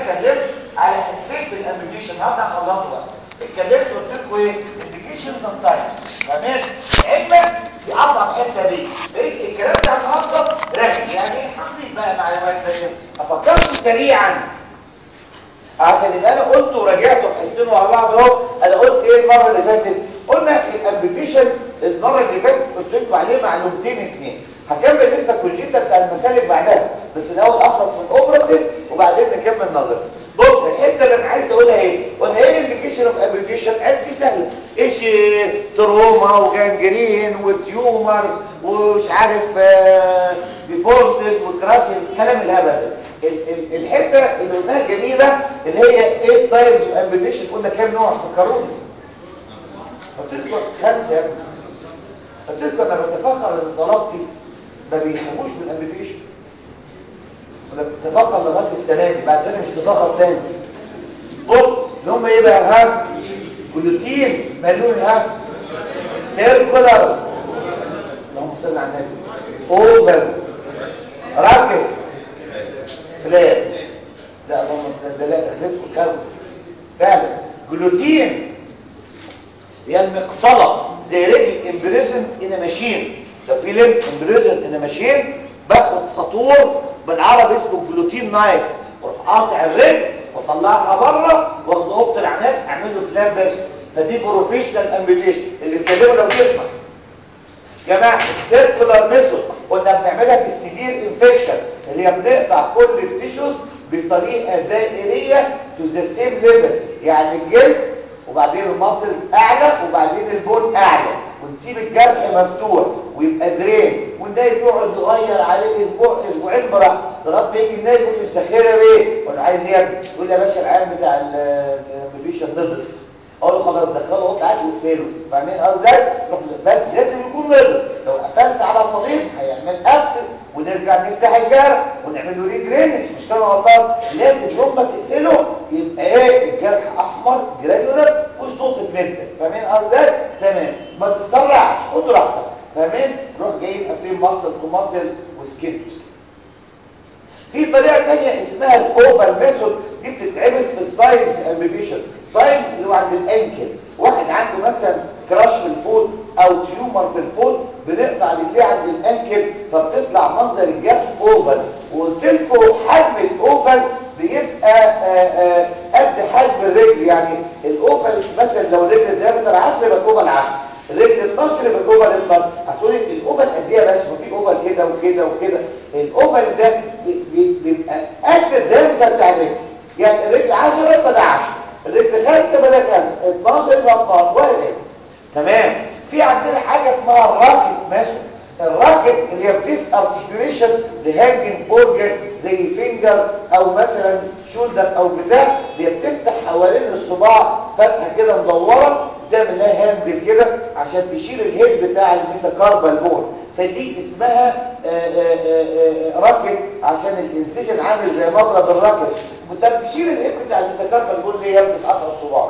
اتكلمت على حتتين في الامبيشن هبدا اخلصه بقى اتكلمت قلت لكم ايه انديكيشنز اند تايبس تمام علمك في اصعب حته دي بقيت الكلام ده النهارده راجع يعني هنضيف بقى معلومات ثانيه افكركم سريعا عشان يبقى انا قلت وراجعت وحسينه على بعض اهو انا قلت ايه المره اللي فاتت قلنا الابلكيشن المره اللي فاتت قلت لكم عليه معلومتين اثنين هكمل لسه الكونجيتا بتاع المسالك بعدها بس الاول اخلص من الاوبراتيف وبعدين نكمل نظري بص الحته اللي انا عايز اقولها ايه قلنا ايه الانديكيشن اوف ابلكيشن قال دي سهله ايش تروما وجانجرين وتيومرز ومش عارف ديفورتس وكراشن الكلام الهبل ده الحته اللي قلناها جميله اللي هي ايه تايبز اوف ابلكيشن قلنا كام نوع فكروني قلت لكم خمسه يا ابني قلت لكم انا بتفخر ان طلبتي ما بيخافوش من الابلكيشن ولا بتفخر لغايه السنه دي بعد سنه مش تفخر تاني بص اللي هم ايه بقى ها جلوتين مالون ها سيركولار اللهم صل على النبي اوفر راكب فلان لا اللهم ده لا دخلتكم كام فعلا جلوتين هي المقصله زي رجل امبريزن ان ماشين لو في لم امبريزن ان ماشين باخد سطور بالعربي اسمه جلوتين نايف واروح قاطع الرجل واطلعها بره واخد اوضه العنايه اعمل له فلان بس فدي بروفيشنال امبيليشن اللي بتكلمه لو تسمع يا جماعه السيركولار ميثود قلنا بنعملها في السيفير انفكشن اللي هي بنقطع كل التيشوز بطريقه دائريه تو ذا سيم ليفل يعني الجلد وبعدين الماسلز اعلى وبعدين البون اعلى ونسيب الجرح مفتوح ويبقى درين والنايم يقعد يغير عليه اسبوع اسبوعين براحته لغايه ما يجي النايم يقول لي مسخره ليه ولا عايز ياكل يقول لي يا باشا العيان بتاع الامبيشن نضف اقول له خلاص دخله اوضه عادي واقفله فاهمين قصدي بس لازم يكون نضف لو قفلت على الطبيب هيعمل ابسس ونرجع نفتح الجرح ونعمل له ريدرينج مش كده غلطان لازم يوم ما تقفله يبقى ايه الجرح احمر جرانيولر وصوت مده فاهمين قصدي تمام ما تتسرعش خد راحتك فاهمين روح جايين قافلين مصل تو مصل وسكين تو سكين في طريقه ثانيه اسمها الاوفر ميثود دي بتتعمل في الساينس امبيشن ساينس اللي هو عند الانكل واحد عنده مثلا كراش في الفول او تيومر في الفول بنقطع رجليه عند الانكل فبتطلع منظر الجرح اوفر وقلت لكم حجم الاوفر بيبقى آآ آآ قد حجم الرجل يعني الاوفر مثلا لو الرجل الدايمتر 10 يبقى الاوفر 10 الرجل 12 يبقى الاوفر 12 هتقولي الاوفر قد ايه بس ما في اوفر كده وكده وكده الاوفر ده بيبقى قد الدايمتر بتاع الرجل يعني الرجل 10 يبقى ده 10 الرجل 5 يبقى ده 5 12 يبقى 12 وهكذا تمام في عندنا حاجه اسمها الراكت ماشي الراكت اللي هي بتيس ارتكيوليشن لهانجنج اورجن زي فينجر او مثلا شولدر او بتاع هي بتفتح حوالين الصباع فتحه كده مدوره تعمل لها هاندل كده عشان تشيل الهيد بتاع الميتاكاربال بون فدي اسمها راكت عشان الانسجن عامل زي مضرب الراكت وانت بتشيل الهيد بتاع الميتاكاربال بون اللي هي بتتقطع الصباع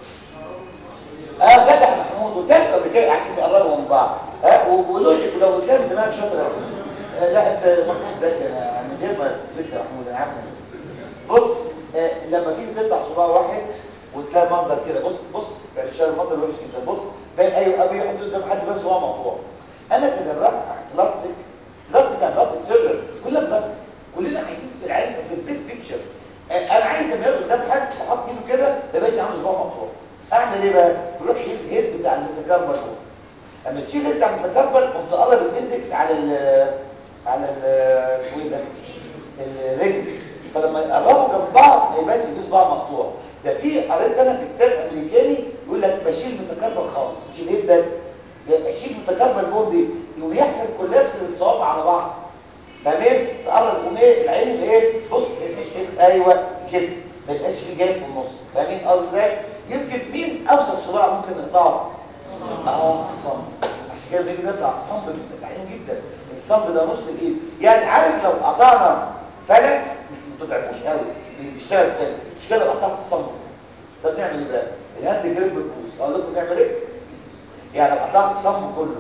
اه جدع محمود وتلقى بكده عشان يقربوا من بعض اه ولوجيك ولو قدام دماغ شاطر آه لا انت محمود ذكي انا من غير ما تثبت يا محمود انا عارف بص آه لما تيجي تقطع صباع واحد وتلاقي منظر كده بص بص يعني شايف المنظر وحش جدا بص باين ايوه ابي يحط قدام حد بس صباع مقطوع انا كجراح بلاستيك بلاستيك يعني بلاستيك سيرجن كلها بلاستيك كلنا عايزين في العلم في البيس بيكتشر آه انا عايز لما ياخد قدام حد احط ايده كده ما يبقاش عنده صباع مقطوع اعمل ايه بقى تروح شيل الهيد بتاع المتكربل هو اما تشيل الهيد بتاع المتكربل قمت تقرب الاندكس على ال على ال اسمه ايه ده الرجل فلما يقربوا جنب بعض ما يبانش في صباع مقطوع ده في قريت انا في كتاب امريكاني يقول لك بشيل متكربل خالص مش الهيد بس اشيل متكربل بون دي يقوم يحصل كولابس للصوابع على بعض تمام تقرب يقوم ايه العين ايه بص ايوه كده ما يبقاش في جانب في النص فاهمين قصدي ازاي يمكن مين اوسط صباع ممكن نقطعه اه الصمب عشان كده بنيجي نقطع الصمب بنبقى سعيدين جدا الصمب ده نص الايد يعني عارف لو قطعنا فلكس مش ما تضعفوش قوي بيشتغل تاني مش كده لو قطعت الصمب ده بنعمل ايه بقى الهاند جريب بتبوظ اقول لكم نعمل ايه يعني لو قطعت الصمب كله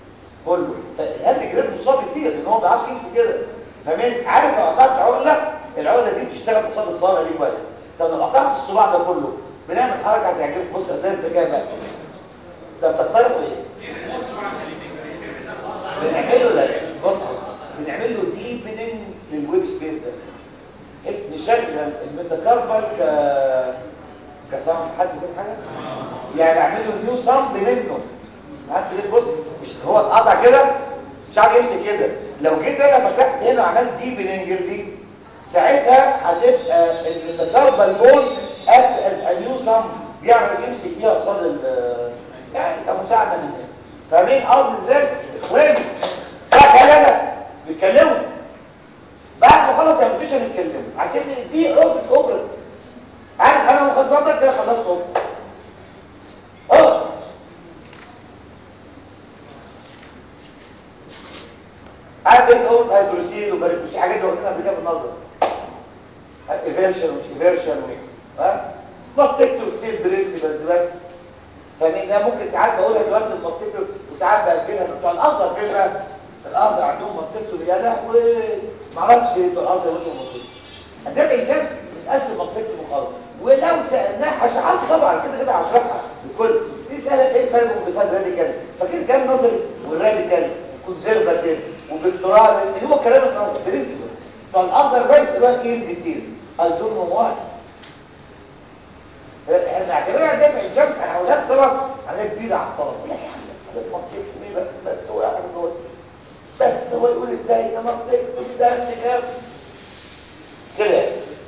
كله فالهاند جريب مصاب كتير لان هو ما بيعرفش يمسك كده فاهمين عارف لو قطعت عقله العقده دي بتشتغل قصاد الصوابع دي كويس طب لو قطعت الصباع ده كله بنعمل حركه هتعجبك بص زي الذكاء بس ده بتقترحوا ايه بنعمله ده بص بص بنعمل له ديبننج للويب سبيس ده نشغل الميتاكاربال ك كصم حد فين حاجه يعني اعمل له نيو صمب منه هات ليه بص مش هو اتقطع كده مش عارف يمسك كده لو جيت انا فتحت هنا وعملت ديبننج دي ساعتها هتبقى الميتاكاربال بون اكت از نيو صمب بيعمل يمسك بيها قصاد ال يعني كمساعده منه فاهمين قصدي ازاي اخواني ده كلام بيتكلموا بعد ما خلص يا مش هنتكلم عشان دي عقده اوبرت عارف انا مخزنتك كده خلصت اوبرت اه عارف ايه اقول هيدروسيل وباريكوسي حاجات اللي قلنا قبل كده بالنظر ايفيرشن ومش ايفيرشن ها ماستكتو تصير برنسبلز بس فمين ده ممكن ساعات بقولها دلوقتي الماستكتو وساعات بأجلها بتوع الازهر فين بقى الازهر عندهم ماستكتو يا لهوي معرفش بتوع الازهر وانتوا الماستكتو عندنا انسان مش اسف ماستكتو خالص ولو سالناه هشعرت طبعا كده كده هشرحها بكل دي سالت ايه الفرق بين الدفاع الراديكال فاكر كلام نظري والراديكال والكونسرفاتيف وبالتراب اللي هو كلام النظري برنسبل بتوع الازهر بس دلوقتي ايه ديتيل I don't know why احنا اعتبرنا دافع الشمس انا اولاد طبعا عليها كبيره على الطلب يا اخي مصيبه مين بس بس هو يعمل جوه بس هو يقول ازاي انا مصيبه ده انتكاف كده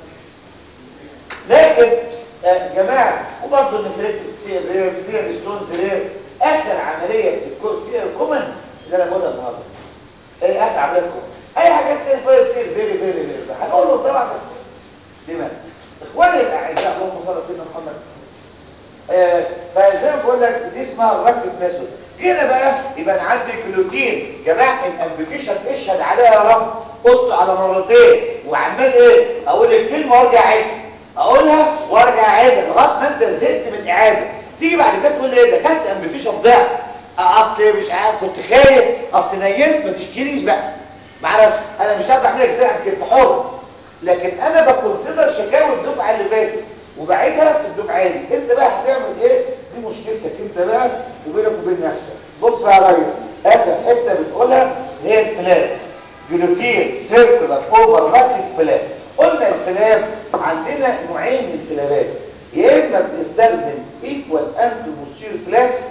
لكن يا جماعه وبرضه النفريت بتصير رير فيها ستونز رير اخر عمليه بتكون تصير كومن اللي انا بقولها النهارده ايه اخر عمليه كومن اي حاجات تانية فيها تصير فيري فيري فيري هنقول له طبعا بس لماذا اخواني الاعزاء اللهم صل على سيدنا محمد آه فزي ما بقول لك دي اسمها الركب ميثود هنا بقى يبقى انا عندي جلوتين جماعه الامبليكيشن اشهد عليها يا رب قلت على مرتين وعمال ايه اقول الكلمه وارجع اعيدها اقولها وارجع اعيدها لغايه ما انت زهقت من الاعاده تيجي بعد كده تقول ايه دخلت امبليكيشن ضعف اصل مش عارف كنت خايف اصل نيمت ما تشتريش بقى معرفش انا مش هقدر اعملها ازاي عن كده حر لكن انا بكونسيدر شكاوي الدفعه اللي فاتت وبعيدها في الدفعه دي انت بقى هتعمل ايه دي مشكلتك انت بقى وبينك وبين نفسك بص بقى يا ريس اخر حته بتقولها هي الفلاب جلوتين سيركولار اوفر لاتد فلاب قلنا الفلاب عندنا نوعين من الفلابات يا اما بنستخدم ايكوال اند بوستيرو فلابس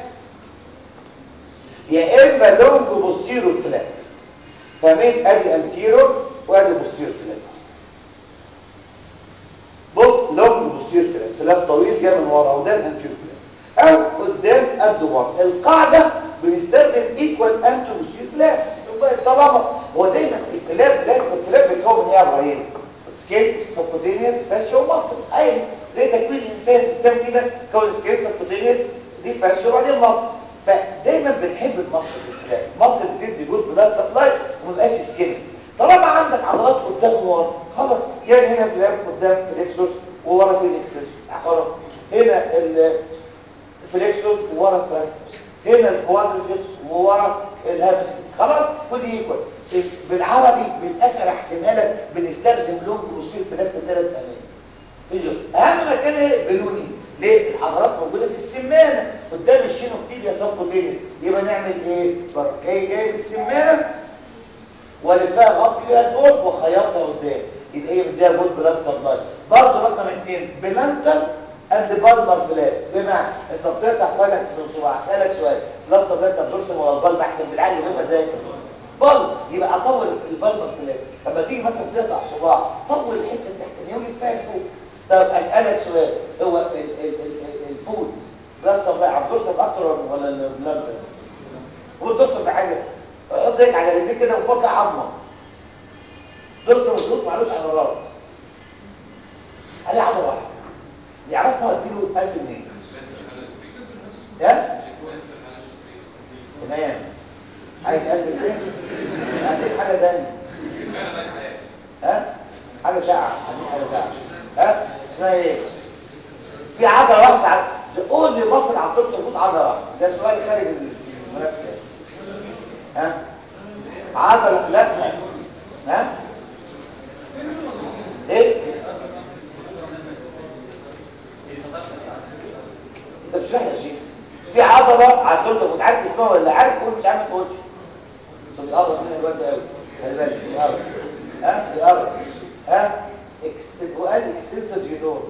يا اما لونج بوستيرو فلاب فمين ادي انتيرو وادي بوستيرو فلاب بص لونج بوستير فلاب فلاب طويل جاي من ورا وده الانتير فلاب او قدام قد ورا القاعده بنستخدم ايكوال انتو بوستير فلاب طالما هو دايما الفلاب لازم الفلاب بيتكون من ايه يا ابراهيم سكيل سبكوتينيوس فاشيو مصل اي زي تكوين الانسان الانسان كده كون سكيل سبكوتينيوس دي فاشيو وبعدين مصل فدايما بنحب المصل في الفلاب مصل بتدي جود بلاد سبلاي وما بقاش سكيل طالما عندك عضلات قدام وورا خلاص يعني هنا فلاب قدام فليكسوس وورا فيليكسوس خلاص هنا الفليكسوس وورا الترانسفيرس هنا الكوادريسبس وورا الهابس خلاص ودي ايكوال بالعربي بالاخر احسبها لك بنستخدم لون بروسيل فلاب في ثلاث اماكن اهم مكان ايه بلوني ليه العضلات موجوده في السمانه قدام الشينوفيليا سبكوتينيس يبقى نعمل ايه بروح جاي جاي السمانه ولفها غطي بيها الفوق وخياطها قدام يبقى هي مديها جول بلاد سبلاي برضه رقم اثنين بلانتر اند بالمر فلات بمعنى انت بتقطع فلك من صباع اسالك سؤال بلاد سبلاي تبزورس ولا البلب احسن بالعقل ويبقى زي بل يبقى اطول البلمر فلات لما تيجي مثلا تقطع صباع طول الحته التحتانيه ولفها لفوق طب اسالك سؤال هو ال ال ال الفود بلاد سبلاي عبدورس اكتر ولا البلانتر هو الدكتور بحاجه حط ايدك على رجليك كده وفك عظمه دكتور مظبوط معلوش عضلات عليه عضله واحده يعرفها اديله 1000 جنيه يا تمام عايز 1000 جنيه هديك حاجه ثانيه ها حاجه ساعه هديك حاجه ساعه ها اسمها ايه في عضله واحده قول لي مصر على الطب تفوت عضله واحده ده سؤال خارج المنافسه ها عضلة لا ها ايه انت مش فاهم يا شيخ في عضله على الجلد مش عارف اسمها ولا عارف تقول مش عارف تقول بس بيقرب منها الواد قوي خلي بالك بيقرب ها بيقرب ها اكستنت وقال اكستنت ديوتور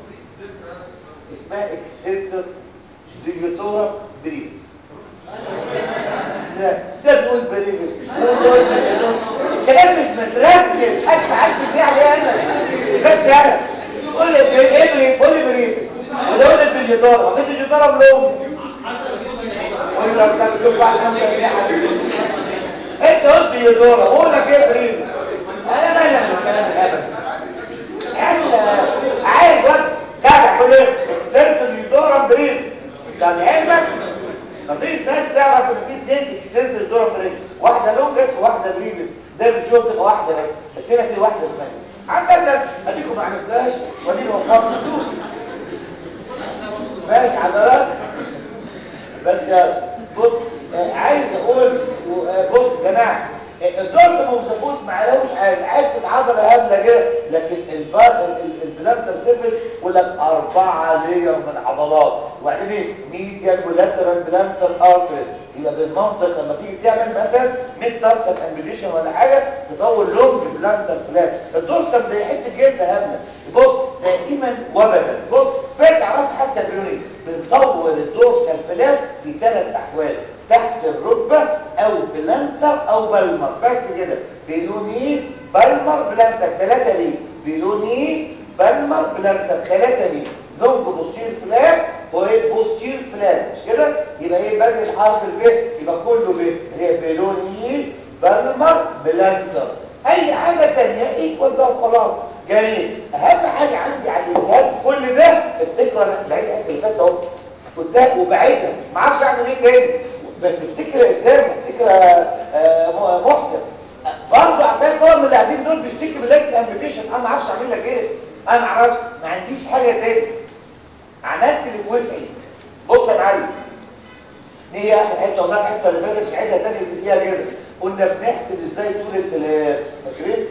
اسمها اكستنت ديوتورا بريفس لا ده بيقول بريفس الكلام مش مترتب حد عارف ايه عليه انا بس انا قول لي ايه قول لي بريفس وده قول لي ديوتورا ما في ديوتورا بلوم ولا كان بيقول عشان انت قلت ديوتورا قول لك ايه بريفس انا مالي من الكلام الهبل انا عايز وقت تابع كل ايه اكستنت ديوتورا بريفس يعني علمك مفيش ناس تعرف ان في اثنين اكستنسل دورم بريد واحده لونجس وواحده بريفس ده بتشوف تبقى واحده بس بس هنا في واحده اسمها عندك اديكم ما عرفتهاش ودي وفرت فلوس ماشي عضلات بس بص عايز اقول بص يا جماعه الدورس موظفوت ما عليهوش حاجه حته عضله هبله كده لكن البلانتر سيرفيس يقول لك اربعه لير من عضلات وبعدين ايه ميديال ولاترال بلانتر ارتريز يبقى بالمنطق لما تيجي تعمل مثلا ميد تارسل امبليشن ولا حاجه تطول لونج بلانتر فلاب الدورسم ده حته جلد هبله بص دائما وابدا بص فات عرفت حتى بيقولوا بنطول الدورسال فلاب في ثلاث احوال تحت الركبة او بلانتر او بالمر بس كده بيلوني بالمر بلانتر ثلاثة ليه بيلوني بالمر بلانتر ثلاثة ليه لونج بوستير فلاب وايه بوستير فلاب مش كده يبقى ايه باقي الحرف الب يبقى كله ب هي بيلوني بالمر بلانتر اي حاجة تانية ايكوال ده وخلاص جميل اهم حاجة عندي على الانتهاء كل ده افتكر انا بعيد احسن اللي فات اهو قدام وبعيدها ما اعرفش اعمل ايه تاني بس افتكر يا اسلام افتكر آه محسن برضه هتلاقي طبعا من اللي قاعدين دول بيشتكي باللايك الامبليكيشن انا ما اعرفش اعمل لك ايه انا ما اعرفش ما عنديش حاجه تاني عملت اللي في وسعي بص يا معلم هي اخر حته قلنا الحصه اللي فاتت نعيدها تاني في فيها كده قلنا بنحسب ازاي طول الفلاب فاكرين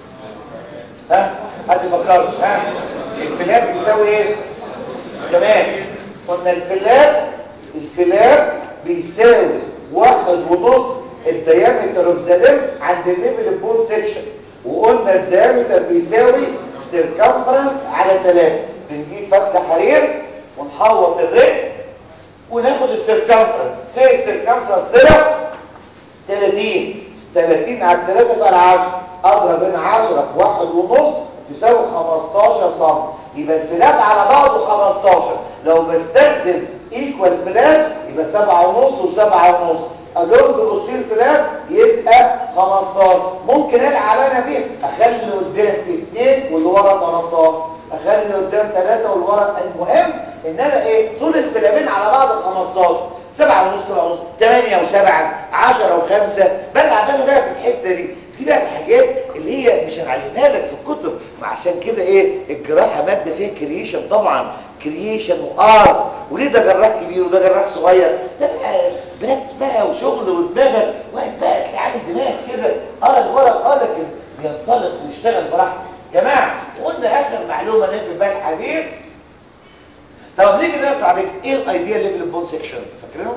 ها حد فكر ها الفلاب بيساوي ايه تمام قلنا الفلاب الفلاب بيساوي واحد ونص الديامتر اوف ذا ليم عند الليفل البون سيكشن وقلنا الديامتر بيساوي سيركمفرنس على 3 بنجيب فتله حرير ونحوط الرجل وناخد السيركمفرنس سي السيركمفرنس طلع 30 30 على 3 بقى 10 اضرب بين 10 في واحد ونص يساوي 15 سم يبقى الفلاب على بعضه 15 لو بستخدم ايكوال فلاب يبقى سبعة ونص وسبعة ونص اللونج بصير فلاب يبقى 15 ممكن العب انا فيه اخلي قدام 2 واللي ورا 13 اخلي قدام 3 واللي ورا المهم ان انا ايه طول الفلابين على بعض 15 7 ونص 7 ونص 8 و7 10 و5 بلعب انا بقى في الحته دي دي بقى الحاجات اللي هي مش هنعلمها لك في الكتب ما عشان كده ايه الجراحه ماده فيها كرييشن طبعا كرييشن وارت وليه ده جراح كبير وده جراح صغير ده بقى براكتس بقى وشغل ودماغك واحد بقى تلاقي عامل دماغ كده اه الورق اه لكن بينطلق ويشتغل براحته جماعه قلنا اخر معلومه نقفل بقى الحديث طب نيجي نقطع عليك ايه الايديا ليفل البون سيكشن فاكرينه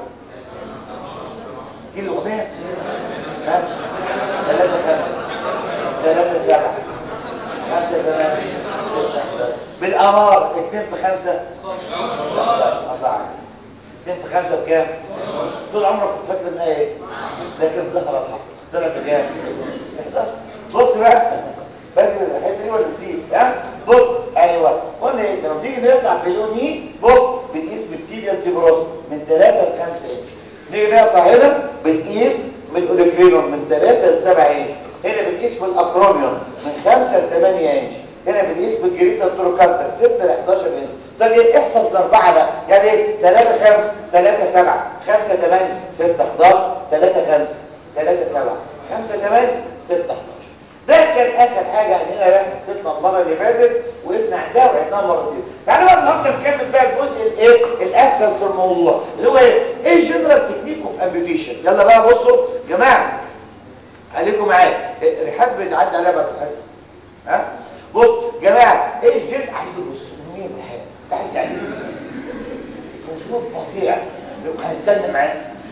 دي الاغنيه ها ثلاثة خمسة ثلاثة سبعة خمسة ثمانية ستة حداشر بالأمار اتنين في خمسة الله عليك اتنين في خمسة بكام؟ طول عمرك كنت فاكر انها ايه؟ لكن ظهر الحق طلع بكام؟ 11 بص بقى فاكر الحته دي ولا نسيب ها بص ايوه قلنا ايه لما تيجي نقطع بلوني بص بنقيس بالتيبيال تيبروس من 3 ل 5 انش نيجي نقطع هنا بنقيس من الاوليكرينون من 3 ل 7 انش هنا بنقيس بالاكروميون من 5 ل 8 انش هنا بنقيس بالجريتا تروكانتر 6 ل 11 انش طب ايه احفظ الاربعه بقى يعني ايه 3 5 3 7 5 8 6 11 3 5 3 7 5 8 6 11 ده كان اخر حاجه اننا بقى حسيتنا المره اللي فاتت وقفنا عندها وعدناها مرتين تعالوا بقى النهارده نكمل بقى الجزء الايه الاسهل في الموضوع اللي هو ايه ايه جنرال تكنيك اوف امبيوتيشن يلا بقى بصوا جماعه عليكم معايا رحاب بيتعدي عليها بعد الحصه ها بص جماعه ايه الجن عنده بص مين الحاجه تعال يعني اسلوب فظيع هنستنى معاك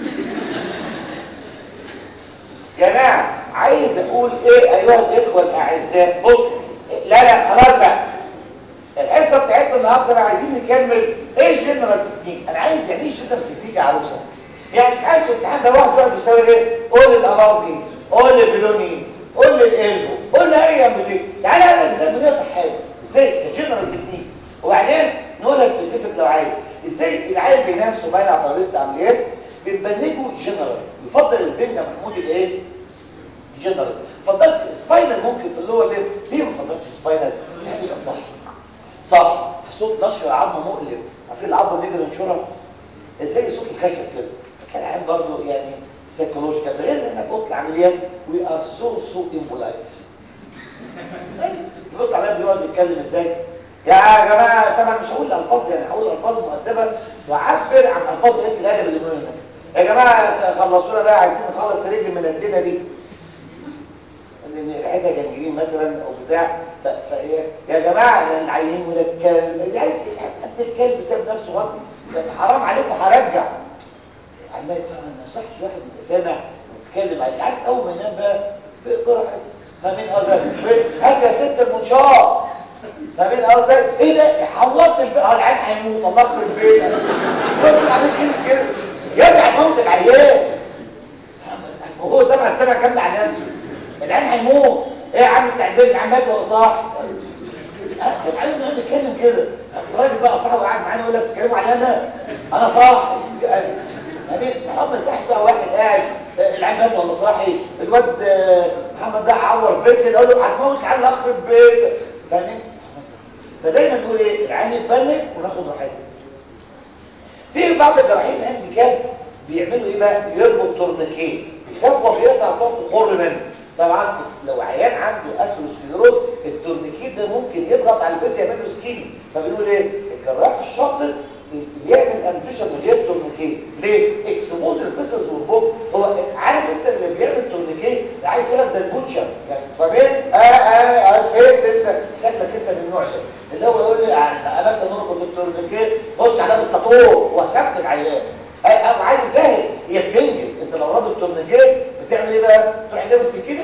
جماعه عايز اقول ايه ايها الاخوه الاعزاء بص لا لا خلاص بقى الحصه بتاعتنا النهارده بقى عايزين نكمل ايه الجنرال تكنيك انا عايز يعني ايه جنرال تكنيك يا عروسه يعني مش عايز الامتحان ده واحد يقعد يساوي ايه قول لي الامراض دي قول لي بلوني قول لي القلب قول لي اي من دي يعني انا ازاي بنقطع حاجه ازاي كجنرال تكنيك وبعدين نقولها سبيسيفيك لو عايز ازاي العيل بينام صباعي على ترابيزه عمليات بنبنجه جنرال يفضل البنج محمود الايه جنرال فضلت سباينال ممكن في اللور ليف ليه ما فضلتش سباينال هتبقى صح صح في صوت نشر العظم مؤلم عارفين العظم اللي نيجي ننشرها زي صوت الخشب كده كان عام برضه يعني سايكولوجيكال غير انك قلت العمليات وي ار سو سو امبولايت يقول عليها بيقعد يتكلم ازاي يا جماعه طبعا مش هقول الفاظ يعني هقول الفاظ مؤدبه واعبر عن الفاظ قله الادب اللي بنقولها يا جماعه خلصونا بقى عايزين نخلص رجل من الدنيا دي ان ريحتها جنجرين مثلا او بتاع فايه يا جماعه العيين ولا الكلب اللي عايز قد الكلب ساب نفسه غلط حرام عليكم هرجع عمال ما يصحش واحد يبقى سامع ويتكلم عليه عارف اول ما ينام بقى براحته فاهمين قصدك هات يا ست المنشار فاهمين قصدك ايه ده حولت البيت اه العيال هيموت الله يخرب بيتك قلت عليك كده كده يرجع موت العيال هو طبعا سامع كامل عن نفسه العيال هيموت ايه يا عم بتاع البيت العيال مات ولا صح العيال ما بيتكلم كده الراجل بقى صاحبه قاعد معانا يقول لك بتتكلموا عليا انا انا صاحي يعني محمد صاحي بقى واحد قاعد العيال مات ولا صاحي الواد محمد ده عور فيسل قال له هتموت العيال اخرب بيتك فاهمين فدايما نقول ايه العيال يتبلغ وناخد راحتنا في بعض الجراحين هانديكاب بيعملوا ايه بقى يربط تورنيكيه بيخافوا بيقطع ضغط خر منه طبعا لو عيان عنده اسروسكليروز التورنيكيت ده ممكن يضغط على الفيس يعمل له سكيمي فبنقول ايه الجراح الشاطر يعمل امبيشن من غير تورنيكيت ليه اكسبوز الفيسز والبوك هو عارف انت اللي بيعمل تورنيكيت ده عايز يلعب زي البوتشر يعني فاهم اه اه اه فهمت انت شكلك انت من النوع ده اللي هو يقول لي انا مثلا نربط التورنيكيت خش على بالسطور وخفت العيان او عايز يسهل هي بتنجز انت لو رابط تورنيكيت بتعمل ايه بقى تروح جايب السكينه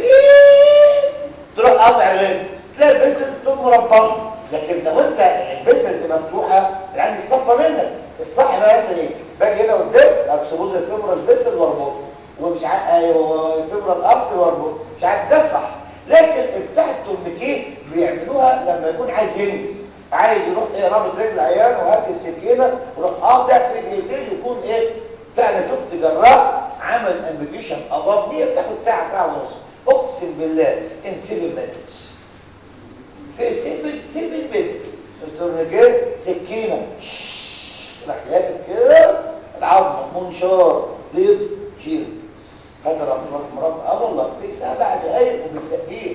تروح قاطع الرجل تلاقي البسل تكون مربطه لكن لو انت البسل مفتوحه يعني يتصفى منك الصح بقى مثلا ايه باجي هنا قدام اكسبوز الفيبرال البسل واربطه ومش عارف ايوه الفيبرال ابط واربطه مش عارف ده الصح لكن بتاع التورنيكيت بيعملوها لما يكون عايز ينجز عايز يروح ايه رابط رجل عيان وهات السكينه ويروح قاطع في دقيقتين يكون ايه فعلا شفت جراح عمل امبيكيشن اباف 100 بتاخد ساعه ساعه ونص اقسم بالله ان 7 مينتس في 7 7 مينتس التورنيكيت سكينه راح لافف كده العظمه منشار ضيق شيل هات الرقم مربع اه والله في سبع دقايق وبالتاكيد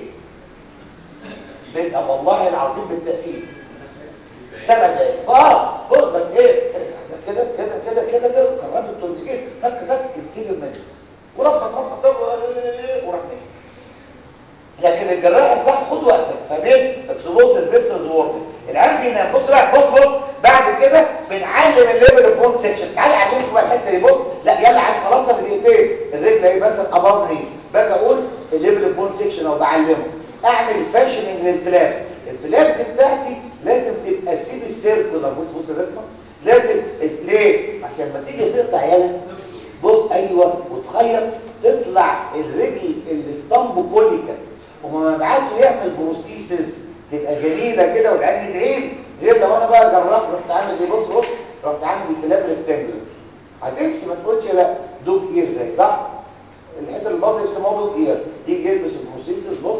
بيبقى والله العظيم بالتاكيد سبع دقايق فاه بص بس ايه كده كده كده كده كده قررت التورنيكيت تك تك تسيب المجلس وربط ربط ربط وراح لكن الجراح الصح خد وقتك فاهمين اكسبوز الفيسز وورد العيان بينام بص بقى بص بص بعد كده بنعلم الليفل اوف بون سيكشن تعالى علمك بقى الحته دي بص لا يلا عايز خلاصها بدقيقتين الرجل اهي مثلا اباف ني باجي اقول الليفل اوف بون سيكشن او بعلمه اعمل فاشننج للفلابس الفلابس بتاعتي لازم تبقى سيمي سيركولار بص بص الرسمه لازم ليه عشان ما تيجي تقطع يالا بص ايوه وتخيط تطلع الرجل الاسطمب كوليكا وما بعته يعمل بروسيسز تبقى جميله كده والعين يدعيل غير لو انا بقى جربت رحت عامل ايه بص بص رحت عامل الفلاب ريكتانجلر هتمشي ما تقولش لا دوج اير زي صح الحته اللي باظ يسموه دوج اير يجي يلبس البروسيسز بص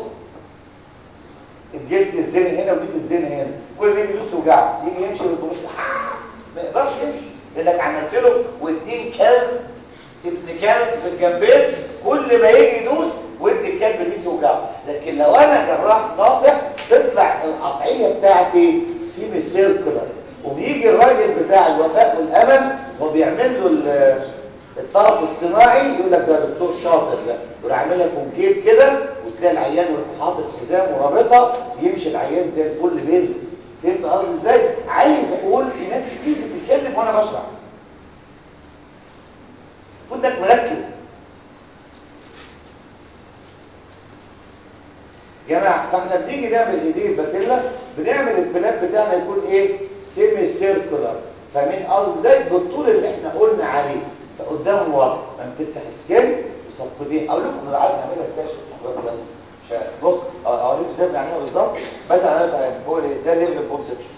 الجلد الزين هنا وجلد الزين هنا كل ما يجي يدوس توجعه يجي يمشي بالبروس ما يقدرش يمشي لانك عملت له والدين كلب ابن كلب في الجنبين كل ما يجي يدوس ودي الكلب دي توجعه لكن لو انا جراح ناصح تطلع القطعيه بتاعتي سيمي سيركولار وبيجي الراجل بتاع الوفاء والامل وبيعمل له الطرف الصدري الصناعي يقول لك ده دكتور شاطر ده يروح عامل لك كونكيف كده وتلاقي العيان يروح حاطط حزام ورابطه يمشي العيان زي الفل بيلبس فهمت قصدي ازاي عايز اقول في ناس كتير بتتكلم وانا بشرح خد انك مركز يا جماعه فاحنا بنيجي نعمل ايديه باتيلا بنعمل الفلاب بتاعنا يكون ايه سيمي سيركولار فاهمين قصدي ازاي بالطول اللي احنا قلنا عليه فقدام ورا لما تفتح سكين وصفقتين اقول لكم لو عايز نعملها ازاي شوف مش بص اوريك ازاي بنعملها بالظبط بس انا فاهم هو ده ليفل البونسبشن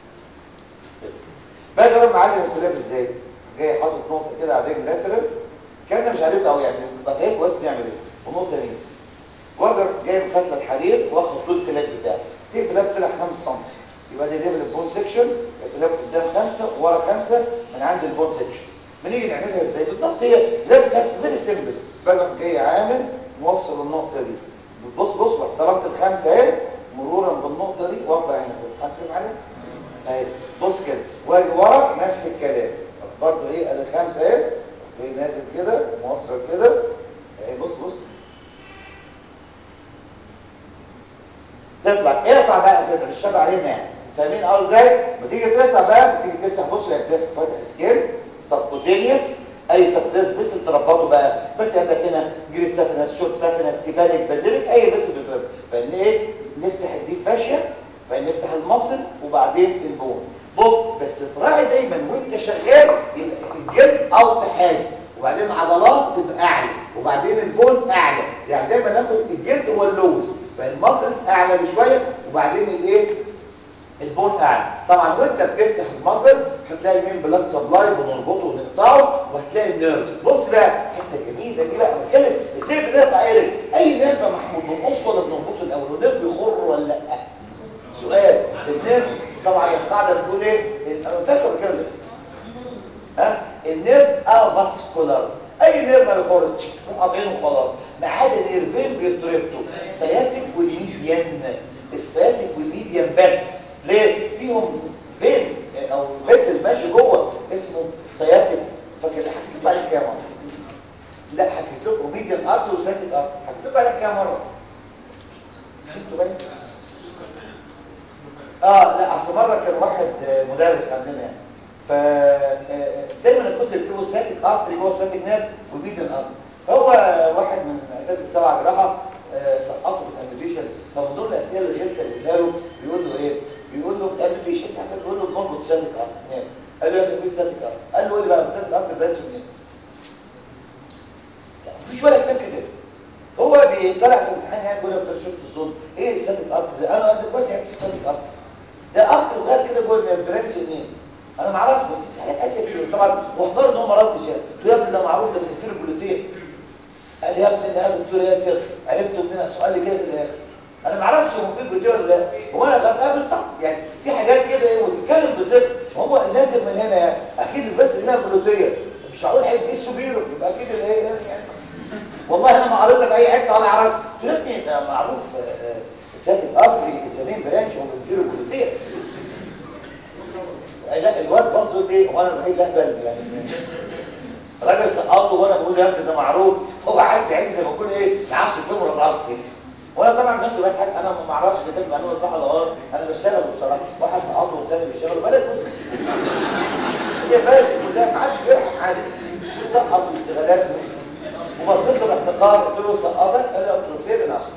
باجي اقول معلم الفلاب ازاي جاي حاطط نقطه كده على الرجل لاترال كان مش عارف قوي يعني بقى فاهم كويس بيعمل ايه ونقطه يمين واجر جايب فتله الحديد واخد طول الفلاب بتاعي سي الفلاب طلع 5 سم يبقى دي ليفل البون سكشن الفلاب قدام 5 ورا 5 من عند البون سكشن بنيجي نعملها ازاي بالظبط هي زي ما قلت فيري سيمبل باجي جاي عامل موصل النقطه دي بص بص واحترمت الخمسه اهي مرورا بالنقطه دي واطلع هنا كده هتفهم معايا اهي بص كده واجي ورا نفس الكلام برضه ايه ادي الخمسه اهي جاي نازل كده موصل كده اهي بص بص تطلع اقطع بقى كده مش شبه علينا يعني فاهمين اول ازاي ما تيجي تقطع بقى بتيجي تفتح بص لك فاتح سكيل سبكوتينيوس اي سبكوتينيوس بس تربطه بقى بس عندك هنا جريد سافينس شورت سافينس كيفاليك بازيليك اي بس بتضرب فان ايه نفتح الديب فاشيا فان نفتح المصل وبعدين البون بص بس تراعي دايما وانت شغال يبقى الجلد اوطى حاجه وبعدين العضلات تبقى اعلى وبعدين البون اعلى يعني دايما ناخد الجلد هو اللوز فالمصل اعلى بشويه وبعدين الايه البون اعلى طبعا وانت بتفتح المصل هتلاقي المين بلاد سبلاي بنربطه ونقطعه وهتلاقي النيرفز بص بقى حته جميله دي بقى بتكلم ازاي بنقطع ايه اي نيرف يا محمود بنقصه ولا بنربطه الاول والنيرف بيخر ولا لا سؤال النيرف طبعا القاعده بتقول ايه انا قلت لكم كده ها النيرف افاسكولار اي نيرف ما بيخرجش مقاطعينه وخلاص ما عدا نيرفين بيتربطوا سياتيك والميديان السياتيك والميديان بس ليه فيهم فين او بس ماشي جوه اسمه سياتيك فاكر حكيت عليه كام مره لا حكيت لكم ميديان ارت وسياتيك ارت حكيت لكم عليه كام مره شفتوا بالك اه لا اصل مره كان واحد مدرس عندنا يعني ف دايما كنت بكتبه ساتيك ارتري جوه ساتيك نيرف والميديان ارت فهو واحد من اساتذه السبعه جراحه سقطه في الامبيشن فمن ضمن الاسئله اللي جت سالتها له بيقول له ايه بيقول له الامبيشن يعني بيقول له نربط ساتيك ارت قال له يا سيدي ساتيك ارت قال له قول لي بقى ساتيك ارت برانش منين مفيش ولا كتاب كده هو بيطلع في الامتحان يعني بيقول لك شفت الصوت ايه الساتيك ارت ده انا قد كويس يعني في ساتيك ارت ده ارت صغير كده جوه البرانش منين انا ما اعرفش بس في حاجات اساسيه كتير طبعا واحضر ان هو ما ردش يعني قلت له يا ابني ده معروف ده من الفيلم البوليتيه قال لي يا ابني ده دكتور ياسر عرفت من السؤال اللي كده في الاخر انا ما اعرفش هو في البوليتيه ولا لا هو انا غلطان بالظبط يعني في حاجات كده ايه وتتكلم بصدق هو نازل من هنا يعني اكيد بس انها بوليتيه مش هقول حاجه دي سوبيرو يبقى اكيد الايه يعني والله انا ما قريت في اي حته ولا عرفت قلت له ابني ده معروف ساتيك افري زمين برانش هو من فيلم البوليتيه لا الواد بص ايه هو انا الوحيد اهبل يعني راجل سقطه وانا بقول له يا ابني ده معروف هو عايز يعني زي ما يكون ايه ما عارفش الفيلم ولا الارض فين وانا طبعا نفسي بضحك انا ما اعرفش اذا كانت معلومه صح ولا غلط انا بشتغل بصراحه واحد سقطه والثاني بيشتغل بلد بص هي بلد كلها ما حدش بيرحم حد سقط واشتغالات وبصيت له باحتقار قلت له سقطك قال لي قلت له فين اصلا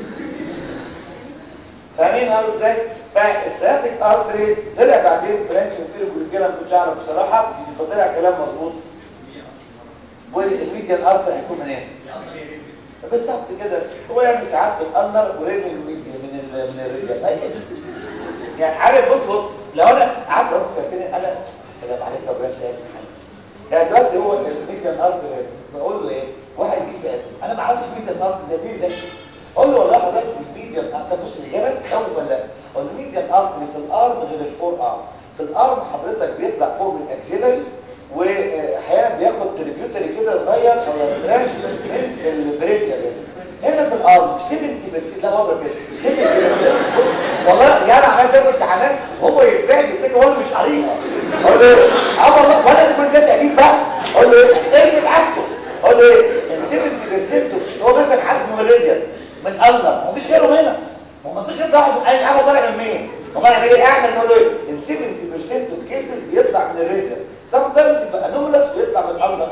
فاهمين قالوا ازاي فالسياتيك ارتري طلع بعدين برانش وفيرو جلوكيلا ما كنتش اعرف بصراحه فطلع كلام مظبوط والميديان ارتري هيكون منين بالظبط كده هو يعني ساعات بتقنر ورجل الميديا من ال من الرجل يعني عارف بص بص لو انا قعدت قلت سالتني انا السلام عليكم يا ابو سيد يعني دلوقتي هو الميديان ارتري بقول له ايه واحد يجي سالني انا ما اعرفش الميديان ارتري ده مين ده اقول له والله حضرتك الميديان ارتري بص الاجابه تخوف ولا لا اقول له الميديان ارتري في الارم غير الفور ارم في الارم حضرتك بيطلع فوق من الاكسيلري واحيانا بياخد تريبيوتري كده صغير او برانش من البريكيا هنا في الارض 70% لا بره كده 70% والله يعني عمال ده امتحانات وهو يتفاجئ كده وهو مش قاريها اقول له اه والله وانا كل ده تقريب بقى اقول له ايه اكتب عكسه اقول له ايه ان 70% هو مثلا حد مولديا من الله مفيش غيره هنا هو ما فيش غير واحد عايز حاجه طالع من مين هو انا ايه اعمل نقول له ايه ان 70% اوف كيسز بيطلع من الريديا سام تايمز يبقى انومالس ويطلع من الله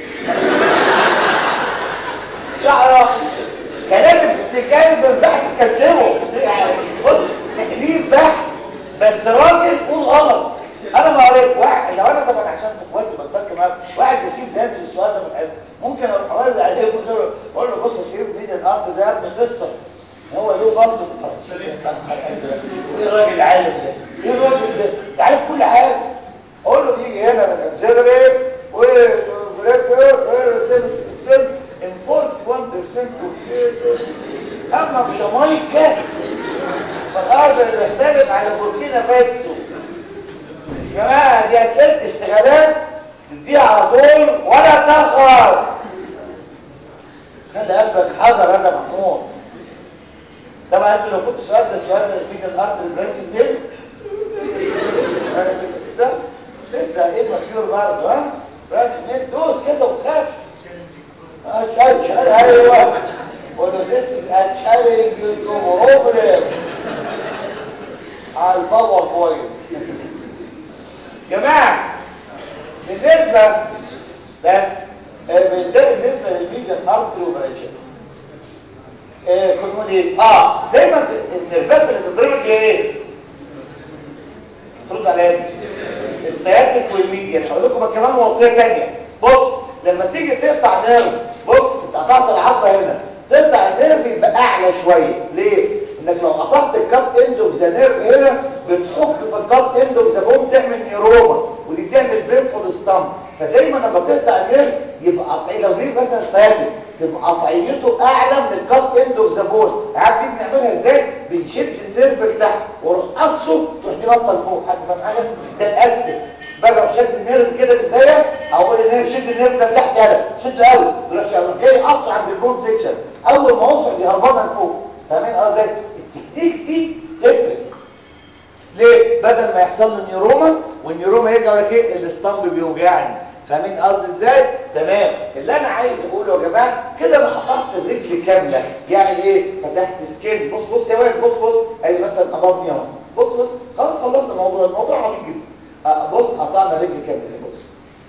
شعره كلام بتتكلم بالبحث كذبه يعني بص تقليد بحث بس راجل قول غلط انا ما قريت واحد لو انا طبعا عشان اخواتي بتفكر معاه واحد يسيب زيادة السؤال ده من الحزب ممكن اروح ارد عليه وأقول- اقول له بص يا شريف مين الارض ده يا ابني قصه هو له برضه ايه الراجل العالم ده ايه الراجل ده ده عارف كل حاجه اقول له بيجي هنا من الكونسيدري وسيلف ان 41% of cases اما في جامايكا فالارض اللي بيختلف على بوركينا فاسو يا جماعه دي اسئله اشتغالات تديها على طول ولا تاخر خلي قلبك حذر هذا محمود طبعا انت لو كنت سؤال ده السؤال ده مين الارض البرانش دي انا كده لسه ايه مكيور برضه ها برانش مين دوس كده وخاف اشال ايوه ولا this is a challenge to problem على الباور بوينت جماعه بالنسبه بس آه، ده بالنسبه للميديان ارتري وبرانشات آه، كنت بقول ايه اه دايما النرفات اللي تضربك هي ايه ترد على ايه السياتيك والميديان هقول لكم كمان وصيه ثانيه بص لما تيجي تقطع نيرف بص انت قطعت العظمه هنا تقطع النيرف يبقى اعلى شويه ليه انك لو قطعت الكاب اند اوف ذا نيرف هنا بتحك في الكاب اند اوف ذا بوم تعمل نيروما ودي تعمل بينفول ستامب فدايما لما تقطع النيرف يبقى قطعي لو دي مثلا سياتيك تبقى قطعيته اعلى من الكاب اند اوف ذا بون عارف دي بنعملها ازاي بنشد النيرف لتحت واروح قصه تروح تنطط لفوق حد فاهم حاجه ده الاستك بقى شد النيرف كده بالدايه اقول النيرف شد النيرف ده لتحت يلا شد قوي يروح شغال جاي قص عند البون سيكشن اول ما اوصل دي هربانه لفوق فاهمين قصدي التكنيكس دي تفرق ليه بدل ما يحصل له نيوروما والنيوروما يرجع لك ايه الاسطمب بيوجعني فاهمين قصدي ازاي تمام اللي انا عايز اقوله يا جماعه كده انا قطعت الرجل كامله يعني ايه فتحت سكين بص بص يا ولد بص بص ادي مثلا قبضني اهو بص بص خلاص خلصنا الموضوع الموضوع عميق جدا آه، بص قطعنا رجل كامله اهي بص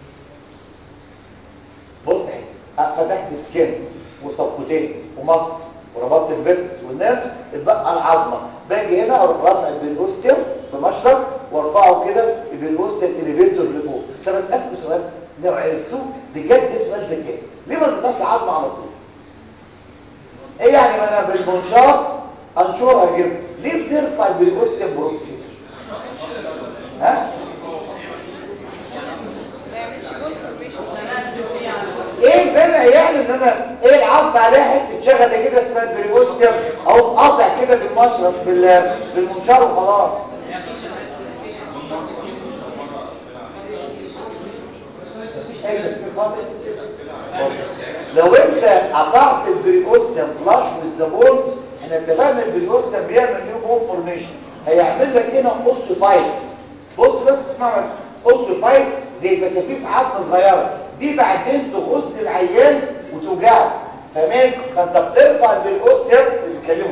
بص اهي آه، فتحت سكين وصفقتين ومصر وربطت الفيسكس والنرف اتبقى العظمه باجي هنا اروح رافع البلوستيوم بمشرط وارفعه كده البلوستيوم اليفيتور لفوق طب اسالكم سؤال لو عرفتوه بجد سؤال ذكاء ليه ما نقطعش العظمه على طول ايه يعني ما انا بالمنشار انشرها كده ليه بنرفع البلوستيوم بروكسي ها ايه البنع يعني ان انا ايه العظم عليها حته شغله كده اسمها البريوستيوم او قاطع كده بالمشرط بال- بالمنشار وخلاص مفيش اي تفكير خالص لو انت قطعت البريوستيوم فلاش والزبون احنا اتفقنا البريوستيوم بيعمل نيو بون فورميشن هيعمل لك هنا اوستوفايتس بص بس اسمع بس اوستوفايتس زي بسافيس عظم صغيره دي بعدين تغز العيان وتوجعه تمام فانت بترفع بالاوستيوم اللي بيتكلموا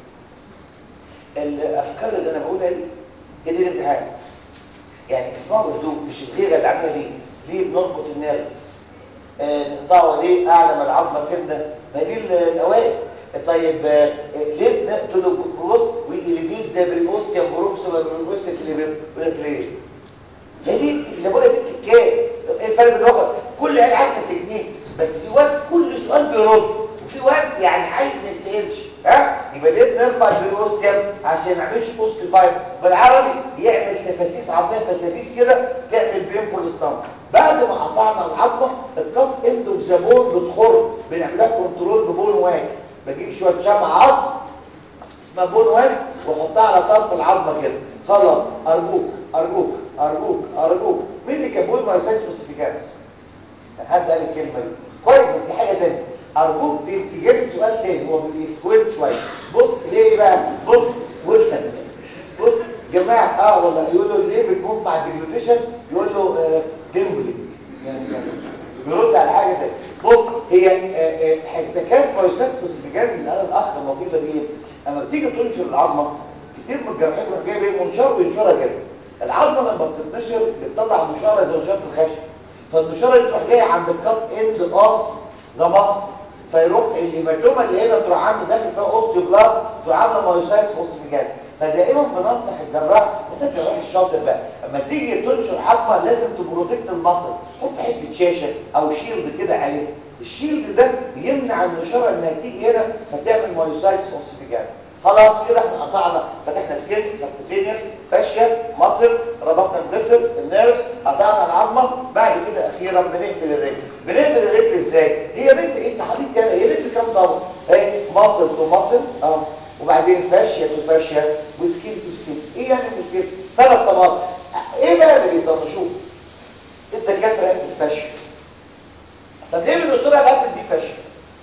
الافكار اللي انا بقولها دي هي دي الامتحان يعني اسمعوا بهدوء مش الغيره اللي عامله دي ليه بنربط النيرف آه، نقطعه ليه اعلى من العظمه سنه ما دي ال- الاوائل طيب آه، ليه بنقتله بروس ويليفيت زي بالاوستيوم بروكس ولا بالاوستيوم يقول لك ليه هي دي اللي بقولها دي التكات ايه الفرق بين الوقت كل عيل عارف التكنيك بس في وقت كل سؤال بيرد وفي وقت يعني عايز ما يسالش ها يبقى ليه بنرفع البيروسيوم عشان ما يعملش بوست فايت بالعربي يعمل تفاسيس عظميه فسافيس كده تعمل بينفول ستامب بعد ما قطعنا العظمه الكف اند اوف ذا بون بتخر بنعملها كنترول ببون واكس بجيب شويه شمع عظم اسمها بون واكس واحطها على طرف العظمه كده خلاص ارجوك ارجوك ارجوك ارجوك مين اللي كان بيقول ما يسالش فوسيفيكانس حد قال الكلمه دي كويس بس دي حاجه ثانيه ارجوك دي تجيب لي سؤال تاني هو بيسكويت شويه بص ليه بقى بص وفهم بص جماعه اه والله يقول له ليه بتموت مع الديجلوتيشن يقول له آه ديمبلي يعني يعني بيرد على حاجه تانية بص الاحتكاك بايوسيتوس بجد اللي قال الاخ اللطيفه دي اما بتيجي تنشر العظمه كتير من الجراحين بيروح جايب ايه منشار وينشرها كده العظمه لما بتتنشر بتطلع نشاره زي نشاره الخشب فالنشاره تروح جايه عند الكات اند اوف ذا ماسل فيروح الهيماتوما اللي هنا تروح عامله داخل فيها اوستيوبلاست تروح عامله مايوسايتس اوستيجاز فدائما بننصح الجراح وانت الجراح الشاطر بقى اما تيجي تنشر عظمه لازم تبروتكت المصل حط حته شاشه او شيلد كده عليه الشيلد ده بيمنع النشاره انها تيجي هنا فتعمل مايوسايتس اوستيجاز خلاص كده احنا قطعنا فتحنا سكين سبكوتينيوس فاشيا مصل ربطنا الفيسلز النيرفز قطعنا العظمه بعد كده اخيرا بنقفل الرجل بنقفل الرجل ازاي هي رجل انت حبيبي انا هي رجل كام ضغط اهي مصل تو مصل اه وبعدين فاشيا تو فاشيا وسكين تو سكين ايه يعني المشكله ثلاث طبقات ايه بقى اللي بيطنشوه الدكاتره قالت الفاشيا طب ليه بنصر على قفل دي فاشيا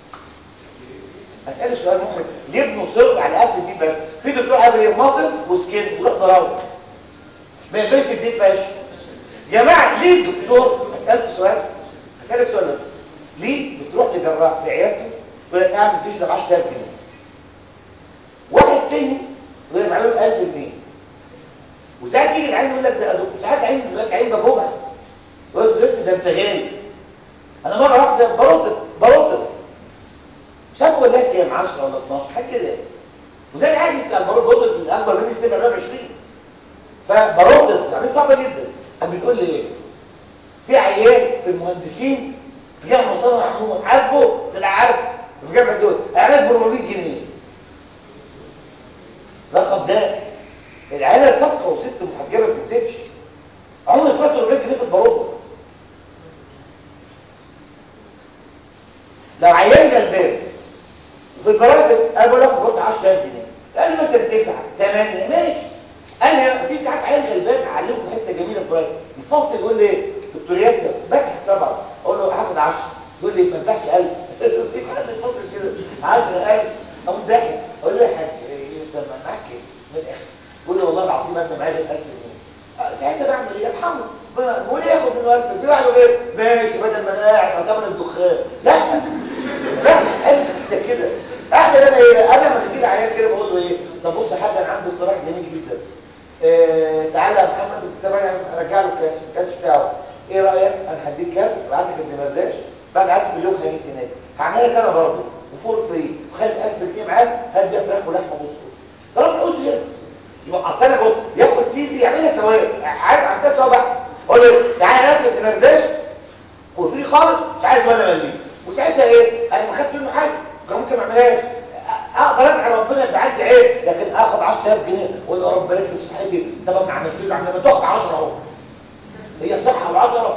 اسال سؤال محرج ليه بنصر على قفل دي بس في دكتور قال ايه مصل وسكين وروح ضربه ما يقبلش دي فاشيا يا جماعه ليه الدكتور اسالك سؤال اسالك سؤال بس ليه بتروح لجراح في عيادته يقول لك اعمل فيش ده ب 10000 جنيه واحد تاني يقول لك معلوم 1000 جنيه وساعات يجي العين يقول لك ده دكتور ساعات عين يقول لك عين بابوها يقول لك لسه ده انت غالي انا مره واحده بروطت بروطت شافوا ولا كام 10 ولا 12 حاجه كده وده العادي بتاع البروطه الاكبر مني سنه 24 فبروطت يعني صعبه جدا قام بتقول لي ايه في عيان في المهندسين في جامعه مصطفى محمود عارفه طلع عارف في جامعه دول اعلان ب 400 جنيه رقم ده العيله صفقه وست محجبه ما بتكتبش عمري سمعت 400 جنيه في البروطه لو عيان جلبان وفي البراكه انا بقول لك بروطه 10000 جنيه قال لي مثلا 9 8 ماشي انا في ساعات عيال غلبان اعلمكم حته جميله في الفاصل يقول لي دكتور ياسر بضحك طبعا اقول له هاخد 10 يقول لي ما ينفعش 1000 مفيش حد يفصل كده عارف 1000 اقوم ضاحك اقول له يا حاج انت معاك ايه من الاخر يقول لي والله العظيم انا معايا 1000 جنيه ساعتها بعمل ايه ارحمه بقول ايه ياخد منه 1000 في واحد يقول ايه ماشي بدل ما انا قاعد ثمن الدخان لا بس قال كده اعمل انا ايه انا لما تجي لي عيان كده بقول له ايه طب بص يا حاج انا عندي اقتراح جميل جدا إيه تعالى يا محمد انت بقى ارجع له الكاش الكاش بتاعه ايه رايك انا هديك كارت ابعت لك الدمرداش بعد عندك مليون خميس هناك هعملها لك انا برضه وفور فري وخلي 1000 جنيه معاك هات بيها فراخ ولحمه بص طالما القوس كده يبقى اصل انا بص ياخد فيزي يعملها سواد عارف عندها سوا بقى اقول له تعالى هات الدمرداش وفري خالص مش عايز ولا مليم وساعتها ايه انا ما خدتش منه حاجه كان ممكن ما اعملهاش اقدر ادعي ربنا يبقى عندي عيب لكن اخد 10000 جنيه واقول يا رب بارك لي في صحتي طب ما عملت له عملت تاخد 10 اهو هي صحه و10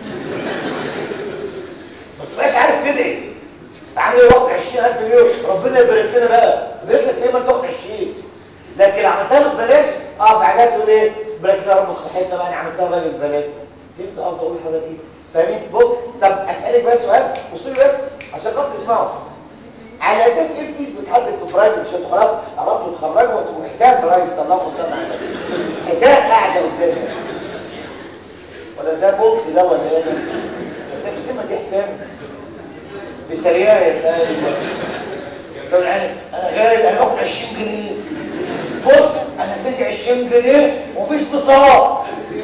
ما تبقاش عارف تدعي عامل ايه واخد 20000 جنيه ربنا يبارك لنا بقى يبارك لك زي ما انت واخد 20 لكن عملتها له ببلاش اه بعدها تقول ايه بارك لي يا رب في صحتنا بقى انا عملتها بقى ببلاش فهمت قصدي اقول لحضرتك ايه فاهمين بص طب اسالك بقى سؤال بصوا لي بس عشان خاطر تسمعوا على اساس ايه الفيس بتحدد في برايفت عشان خلاص قربتوا تخرجوا وتبقوا حكايه برايفت اللهم صل على النبي حكايه قاعده قدامي ولا ده بوكس ده ولا ايه ده انت بتسمى دي حكايه بسريايه طب يعني انا غالي انا باخد 20 جنيه بص انا فيزي 20 جنيه ومفيش اتصالات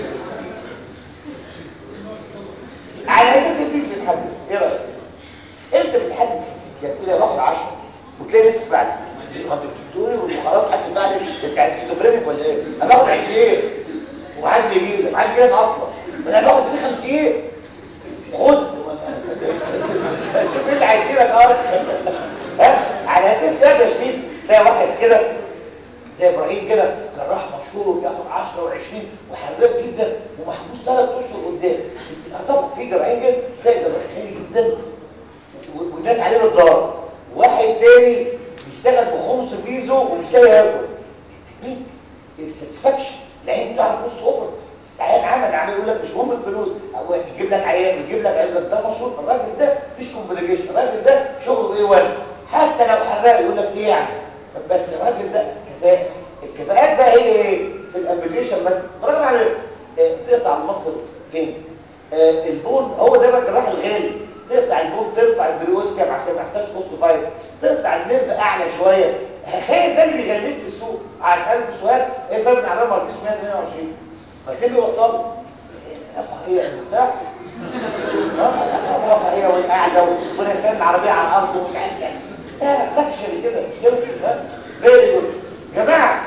على اساس الفيس بتحدد ايه رايك امتى بتحدد الفيس يعني تلاقي واحد 10 وتلاقي ناس بعدك ما انت بتقولي والمخارات حد بعدك انت عايز سكيزوفرينيك ولا ايه انا باخد 20 وعايز يجيب لك عايز كده اصلا انا باخد دي 50 خد شوف ايه اللي عايز لك اه ها على اساس ده يا شريف تلاقي واحد كده زي ابراهيم كده جراح مشهور وبياخد 10 و20 وحراق جدا ومحبوس ثلاث اشهر قدام طبعا في جراحين كده تلاقي جراح حلو جدا والناس عليه الضرر واحد تاني بيشتغل بخمس فيزو ومش لاقي ياكل الساتسفاكشن العين بتاع البوست اوبرت العيان عمل عمل يقول لك مش مهم الفلوس هو يجيب لك عيان ويجيب لك عيان ده مشهور الراجل ده مفيش كومبليكيشن الراجل ده شغله ايه ولا حتى لو حراق يقول لك ايه يعني بس الراجل ده كفاءه الكفاءات بقى هي ايه في الابليكيشن بس برغم على تقطع المصل فين آه البون هو ده بقى الجراح الغالي تقطع البوم ترفع البريوستيا عشان ما يحصلش بوست فايز تقطع النيرف اعلى شويه تخيل ده اللي بيغلبك في السوق عايز اسالك سؤال ايه فرق من علامه مرسيش 128 ما كان بيوصل رفاهيه المفتاح رفاهيه والقعده ونسان العربيه على الارض ومش عارف يعني لا فكشه كده مش كده فيري جود جماعه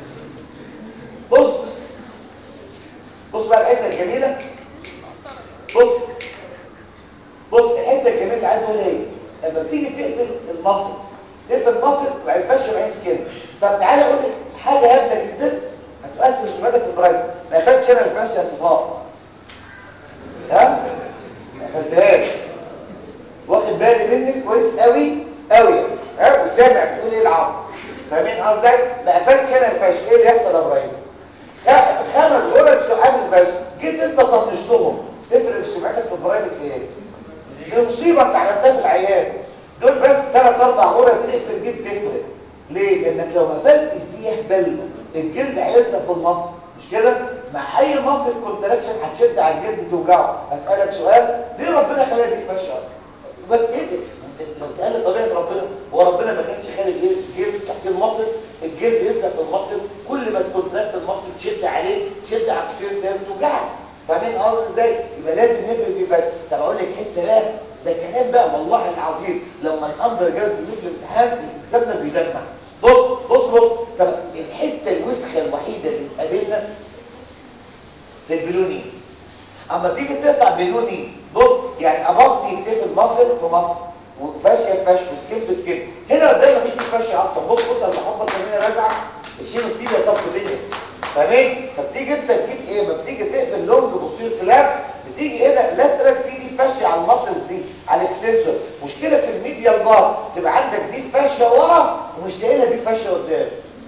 بص بص بقى الحته الجميله بص بص الحته الجميله اللي عايز اقولها ايه لما بتيجي تقفل المصل تقفل المصل ما ينفعش معين سكين طب تعالى اقول لك حاجه هبله جدا هتؤثر اجتماعاتك في البرايفت ما قفلتش انا ما ينفعش يا صفاء ها ما قفلتهاش واخد بالي منك كويس قوي قوي ها وسامع بتقول ايه العرض فاهمين قصدي ما قفلتش انا ما ينفعش ايه اللي يحصل يا ابراهيم خمس غرز قبل الفجر جيت انت طنشتهم تفرق في سمعتك في البرايفت في ايه دي مصيبه انت عملتها في العيان دول بس ثلاث اربع غرز تقفل دي بتفرق ليه لانك لو ما قفلتش دي يهبل الجلد هيلزق في المصل مش كده مع اي مصل كونتراكشن هتشد على الجلد توجعه اسالك سؤال ليه ربنا خلى دي فشه اصلا بس كده لو تقال طبيعه ربنا هو ربنا ما كانش خالق الجلد تحت المصل الجلد يلزق في المصل كل ما تكونتراكت المصل تشد عليه تشد على الكتير ده توجعك فاهمين قصدي ازاي يبقى لازم نفرد دي بس طب اقول لك حته بقى ده كلام بقى والله العظيم لما الاندر جاد بيجي في الامتحان الاكزامنر بيدمع بص بص بص طب الحته الوسخه الوحيده اللي تقابلنا في البلوني اما تيجي تقطع بلوني بص يعني ابطني تقفل مصر في مصر وفاشيه في فاشيه وسكيب في سكيب هنا قدام مفيش فاشيه اصلا بص بص لما حبك كمان رازعه الشيء فيه يا صف دنيا فاهمين فبتيجي انت تجيب ايه ما بتيجي تقفل لونج بصير فلاب بتيجي هنا لاترال في دي فاشيه على المصل دي على الاكستنسور مشكله في الميديال بار تبقى عندك دي فاشيه ورا ومش لاقي لها دي فاشيه قدام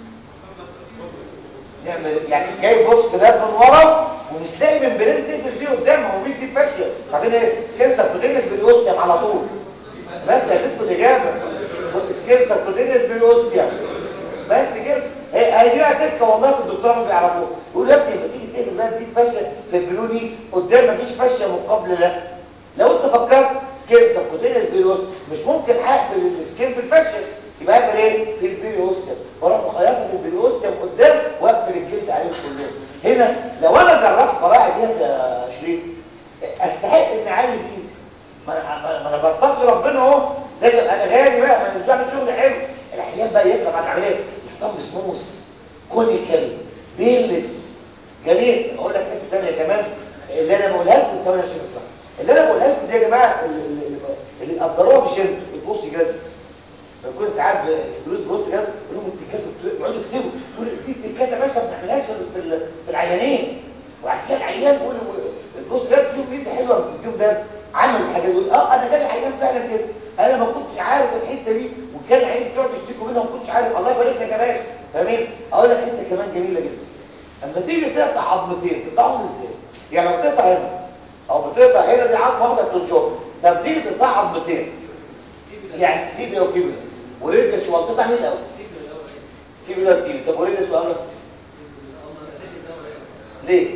نعمل يعني جاي بص فلاب من ورا ومش لاقي من برين تقفل دي قدام هو مش دي فاشيه بعدين ايه سكنسر بتنزل بالاوستيوم على طول بس هتدخل الاجابه بص سكنسر بتنزل بالاوستيوم بس كده هي دي هتكه والله في الدكتوره ما بيعرفوها يقول يا ابني لما تيجي تقفل بقى دي فشه في البلوني قدام مفيش فشه مقابل لا لو انت فكرت سكين سبكوتينيس بيروس مش ممكن هقفل السكين في الفشه يبقى اقفل ايه في البيروستيوم واروح مخيطه في البيروستيوم قدام واقفل الجلد عليهم كلهم هنا لو انا جربت براعي دي يا شريف استحق ان اعلي بايزي ما انا ما انا بتقي ربنا اهو لكن انا غالي بقى ما انا بعمل شغل حلو الاحيان بقى يطلع بعد العمليه اسطمب سموث كونيكال بيلس جميل اقول لك حته ثانيه كمان اللي انا بقولها لكم ثواني يا شيخ اسلام اللي انا بقولها لكم دي يا جماعه اللي قدروها مش انتوا البوست جراديويت بكون ساعات دروس بوست جراديويت يقول لهم التكات يقعدوا يكتبوا يقول دي التكات يا باشا ما بنعملهاش في في العيانين وعشان كده العيان يقول البوست جراديويت فيهم ميزه حلوه في اليوم ده عمل الحاجه دي اه انا جالي عيان فعلا كده انا ما كنتش عارف الحته دي وكان عيني بتقعد يشتكوا منها وما كنتش عارف الله يبارك لك كمان فاهمين اقول لك حته كمان جميله جدا اما تيجي تقطع عظمتين تقطعهم ازاي يعني لو تقطع هنا او بتقطع هنا دي عظمه واحده تنشر طب تيجي تقطع عظمتين يعني فيبيا وفيبيا ورجل شوال تقطع مين الاول فيبيا وفيبيا طب ورجل شوال ليه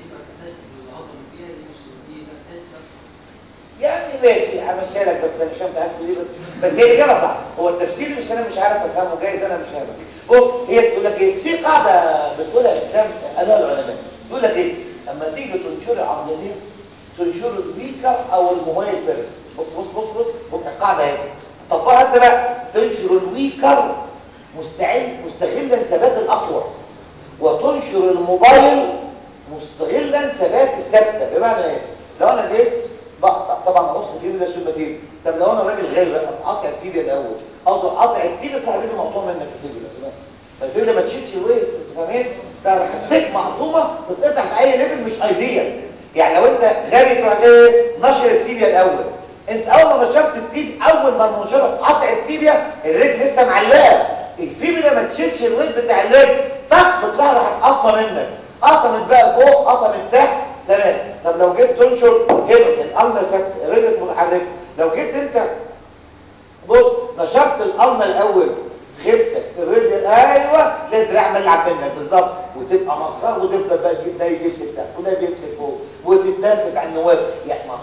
يعني ماشي همشيها لك بس انا مش فاهم عايز ليه بس بس هي الاجابه صح هو التفسير مش انا مش عارف افهمه جايز انا مش فاهمه بص هي تقول لك ايه في قاعده بتقولها الاسلام قالها العلماء تقول لك ايه اما تيجي تنشر عضلتين تنشر الويكر او الموبايل فيرس بص بص بص بص بص القاعده اهي طبقها انت بقى تنشر الويكر مستعد مستغلا ثبات الاقوى وتنشر الموبايل مستغلا ثبات الثابته بمعنى ايه لو انا جيت بقطع طبعا اقص فيه ولا ثم دي طب لو انا راجل غير بقى قاطع التيبيا الاول او قاطع التيبيا تروح رجلي مقطوعه منك التيبيا تمام فالتيبيا ما تشيلش الويت فاهمين فرحتك مقطومه تتقطع في اي ليفل مش ايديا يعني لو انت غبي تروح ايه نشر التيبيا الاول انت اول ما نشرت التيبيا اول ما المنشره قطع التيبيا الرجل لسه معلقه الفيبيا ما تشيلش الويت بتاع الرجل طق بتطلع راح قطمه منك قطمت بقى فوق قطمت تحت تمام طب لو جيت تنشر هنا القلمه ثابته الريدس متحركه لو جيت انت بص نشرت القلمه الاول خفتك الرجل ايوه تلاقي الدراع ملعب منك بالظبط وتبقى مصاغ وتفضل بقى تجيب ده يجيب ستة وده يجيب فوق وتتنفس على النواب يعني ما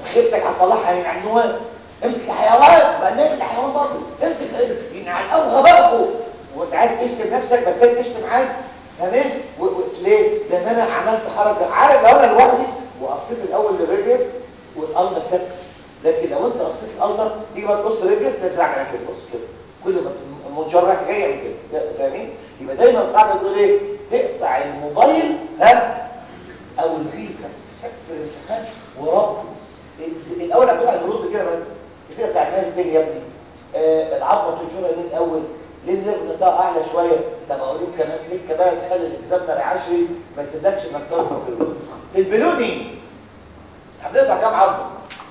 خيبتك هتطلعها من على النواه امسك الحيوان بقى نعمل الحيوان برضه امسك يعني على الأوغى بقى وانت عايز تشتم نفسك بس انت تشتم عادي تمام و... و... ليه لان انا عملت حركه عارف لو انا لوحدي وقصيت الاول للريديوس والالنا ثابت لكن لو انت قصيت الالنا تيجي بقى تبص ريديوس تطلع معاك كده بص كده كل ما المتجرح جاي من كده فاهمين يبقى دايما القاعده بتقول ايه تقطع الموبايل ها او الفيكا سقف الامتحان ورب الاول هتقطع البرود كده بس كده بتاع الناس فين يا ابني آه العظمه تنشرها من الاول ليه النيرف بتاعه اعلى شويه طب اقول لك كمان ليه كمان تخلي الاكزامنر عشري ما يصدقش انك تضرب في البلوني في البلوني هتقطع كام عظمه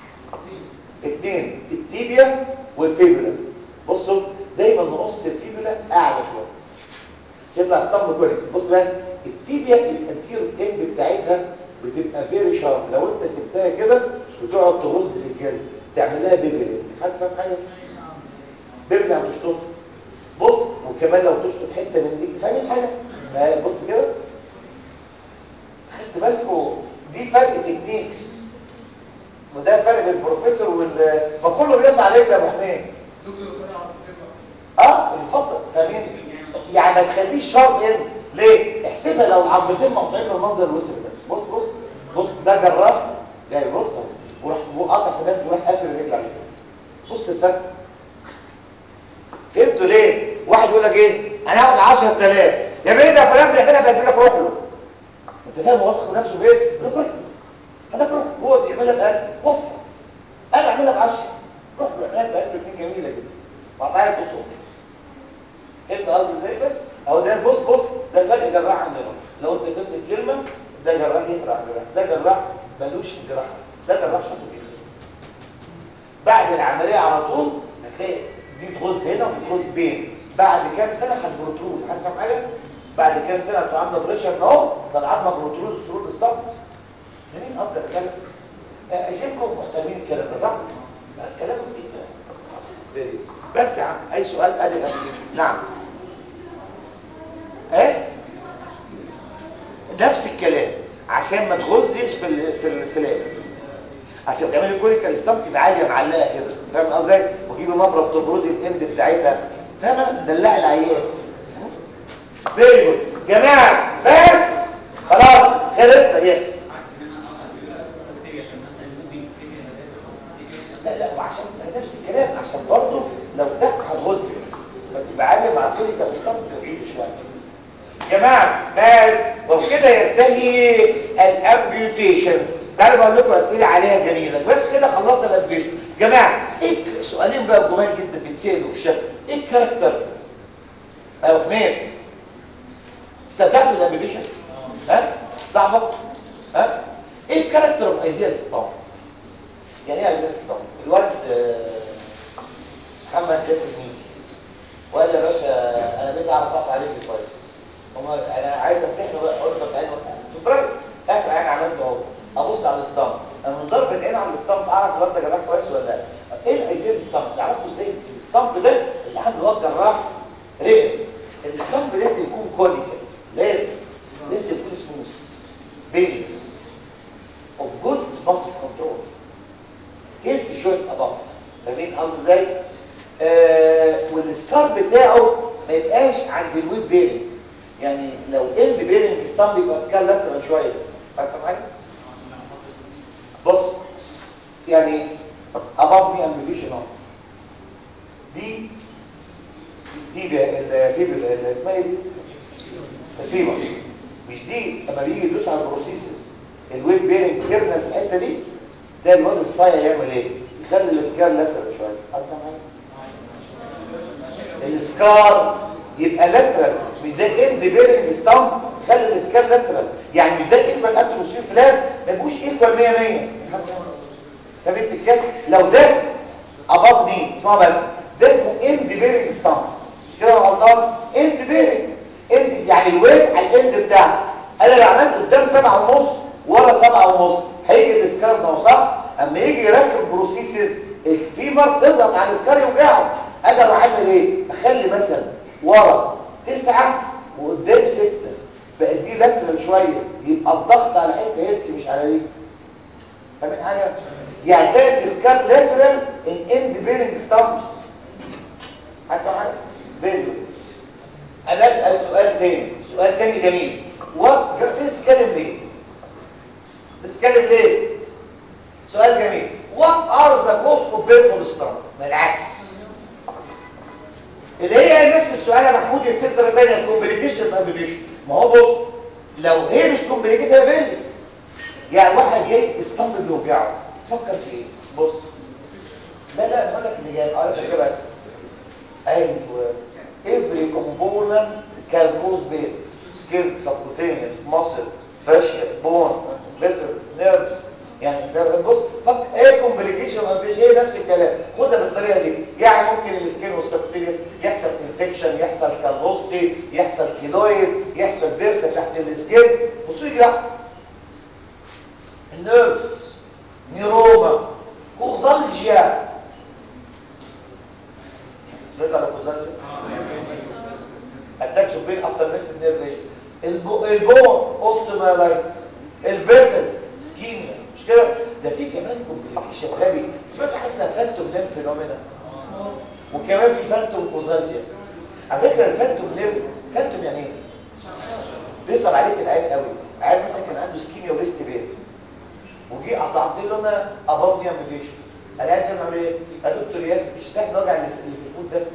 اثنين التيبيا والفيبولا بصوا دايما نقص الفيبولا اعلى شويه يطلع ستامب كوري بص بقى التيبيا الانتيرو اند بتاعتها بتبقى فيري شارب لو انت سبتها كده بتقعد تغز في الجلد تعمل لها بيبل حد فاهم حاجه بيبل هتشطف بص وكمان لو تشطف حته من دي فاهمين حاجه بص كده خدت بالكم دي فرق تكنيكس وده فرق بين البروفيسور وال ما كله بيطلع عليك يا ابو حميد اه يفضل فاهمين يعني ما تخليش شارب ان ليه احسبها لو العظمتين مقطوعين بالمنظر الوسخ ده بص بص بص ده جراح جاي بص وراح وقطع في ده وراح قافل الرجل عليه بص الفرق فهمتوا ليه واحد يقول لك ايه انا هاخد 10000 يا بيه ده فلان بيعملها بدي لك روح له انت فاهم وصف نفسه بايه روح هذا روح هو بيعملها بقلب وفر انا اعملها ب 10 روح بيعملها ب 1000 جنيه جميله كده وقطعت تصوم فهمت قصدي ازاي بس اهو ده بص بص ده فرق جراح عن جراح لو انت فهمت الكلمه ده جراح يفرق عن جراح ده جراح ملوش في الجراحه ده جراح شاطر جدا بعد العمليه على طول هتلاقي دي تغز هنا وتغز بين بعد كام سنه هتبروتروز عارف حاجه بعد كام سنه بتبقى عامله بريشر اهو طلعت لك بروتروز شروط الصف مين قصدك الكلام اشوفكم محترمين الكلام ده صح كلام كتير بس يا عم اي سؤال ادي نعم ايه نفس الكلام عشان ما تغزش في ال في الفلان عشان تعملي كوريكال ستامب تبقى عاليه معلقه كده فاهم قصدي وجيبي مبرد تبردي الاند بتاعتها فاهمه دلع العيان فيري جود جماعه بس خلاص خلصنا يس لا لا وعشان نفس الكلام عشان برضه لو تحت هتغز فتبقى عاليه مع كوريكال ستامب بعيد شويه جماعه بس وبكده ينتهي الامبيوتيشنز تعالوا بقول لكم اسئله عليها جميله بس كده خلصنا الامبيوتيشن جماعه ايه سؤالين بقى جمال جدا بيتسالوا في شكل ايه الكاركتر ابو حميد استمتعتوا بالامبيوتيشن ها صعبه ها ايه الكاركتر اوف ايديال ستار يعني ايه ايديال ستار الواد محمد جابر الميسي وقال يا باشا انا بقيت اعرف اقطع رجلي كويس هما انا عايز امتحنه بقى اقول له تعالى في برايفت فاكر انا عملته اهو ابص على الاسطمب انا من ضرب العين على الاسطمب اعرف الواد ده جراح كويس ولا لا ايه الايديا الاسطمب تعرفوا ازاي الاسطمب ده اللي عنده واد جراح رئه الاسطمب لازم يكون كونيكال لازم لازم يكون سموث بيلز اوف جود ماسل كنترول هيلث شويه اباف فاهمين قصدي ازاي آه والسكار بتاعه ما يبقاش عند الويب بيرنج يعني لو اند بيرنج ستامب يبقى سكال لاترال شويه فاهم حاجه بص يعني above knee amputation اهو دي دي الفيبر اللي اسمها ايه دي الفيبر مش دي لما بيجي يدوس على البروسيسز الويب بيرنج كيرنال في الحته دي ده الواد الصايع يعمل ايه يخلي السكار لاترال شويه افهم حاجه السكار يبقى لاترال مش ده اند بيرنج ستامب خلي السكار لاترال يعني مش ده ايكوال اتروسيو فلان ما يبقوش ايكوال 100 100 طب انت لو ده اباف دي اسمها بس ده اسمه اند بيرنج ستامب مش كده غلطان اند بيرنج اند يعني الويت على الاند بتاعه انا لو عملت قدام سبعة ونص ورا سبعة ونص هيجي السكار ده صح اما يجي يركب بروسيسز الفيبر تضغط على السكار يوجعه انا اروح اعمل ايه اخلي مثلا ورا تسعة وقدام ستة بقى دي لاترال شوية يبقى الضغط على حته هيلث مش على دي فاهمين حاجه يعني ده الاسكال لاترال ان اند بيرنج ستامبس حتى حاجه فيديو انا اسال سؤال تاني سؤال تاني جميل وات بتتكلم ليه بتتكلم ليه سؤال جميل وات ار ذا كوست اوف بيرفول ستامب ما العكس اللي هي نفس السؤال يا محمود يا ست تانية كومبليكيشن ابليكيشن ما هو بص لو هي مش كومبليكيشن هي بيلس يعني واحد جاي اسطمب بيوجعه تفكر في ايه بص لا لا هقول لك اللي جاي هقول لك اللي جاي بس ايوه every component can cause pain skin subcutaneous muscle fascia bone vessels nerves يعني ده بص فك ايه كومبليكيشن مفيش هي نفس الكلام خدها بالطريقه دي يعني ممكن السكين والسبكتيريس يحصل انفكشن يحصل كالروستي يحصل كيلويد يحصل بيرس تحت السكين بصوا لي كده النيرفز نيروما كوزالجيا سمعت على كوزالجيا اتاكس بين افتر ميكس نيرف البون اوستومالايتس الفيسلز سكيميا مش كده ده في كمان كومبليكيشن غبي سمعت حاجه اسمها فانتوم ليم فينومينا وكمان في فانتوم كوزالجيا على فكره الفانتوم ليم فانتوم يعني ايه بيصعب عليك العين قوي عيل مثلا كان عنده سكيميا وريست بين وجي قطعت له انا اباض امبليشن العيال كان عامل ايه قال دكتور ياسر مش فاهم الوجع اللي في الفوت ده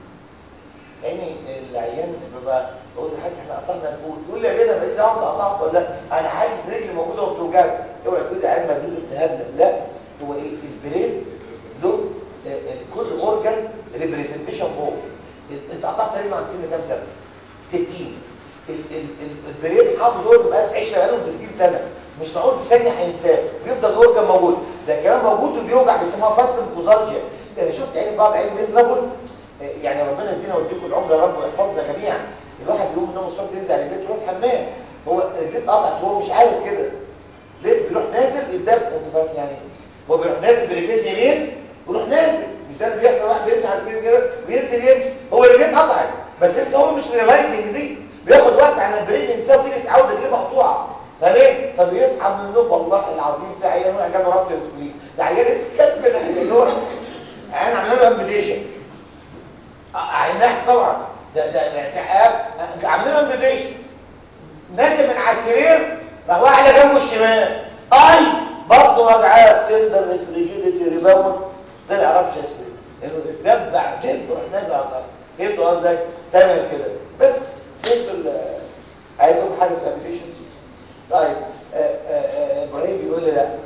يعني العيان بيبقى بقول له حاج احنا قطعنا الفوت يقول لي يا بيه انا ماليش دعوه انت قطعت ولا لا انا حاسس رجلي موجوده وبتوجعني اوعى تقول لي عيان مجنون التهاب لا هو ايه البرين له كل اورجان ريبريزنتيشن فوق انت قطعت رجلي عند سن كام سنه 60 البرين حاطط دول بقى عيشه بقالهم 60 سنه مش معقول في ثانيه هينساه بيفضل الاورجان موجود ده كمان موجود وبيوجع بيسموها فاتم كوزالجيا انا شفت عين بعض عين ميزرابل يعني ربنا يدينا ويديكم العمر يا رب ويحفظنا جميعا الواحد بيقوم من الصبح ينزل على البيت يروح الحمام هو البيت قطعت هو مش عارف كده ليه بيروح نازل يتدفى انت فاهم يعني هو بيروح نازل برجلين اليمين ويروح نازل مش ده اللي بيحصل واحد بينزل على السرير كده وينزل يمشي هو الرجلين قطعت بس لسه هو مش ريلايزنج دي بياخد وقت على البرين ينساه وتيجي تتعود رجليه مقطوعه فليه فبيصحى من النوم والله العظيم في عيان وقع جاله ربط السبلين ده عيان الكلب اللي هو عيان عامل له امبيديشن عيناش طبعا ده ده اعتقاب عاملين له امبيديشن نازل من على السرير راح واقع على جنبه الشمال اي برضه وجعاه تندر ريجيديتي ريباوند طلع ربط اسبلين انه اتدبع جلد وراح نازل على الارض فهمتوا قصدي تمام كده بس فهمتوا عايزهم حاجه في الامبيديشن طيب آآ آآ ابراهيم بيقول لي لا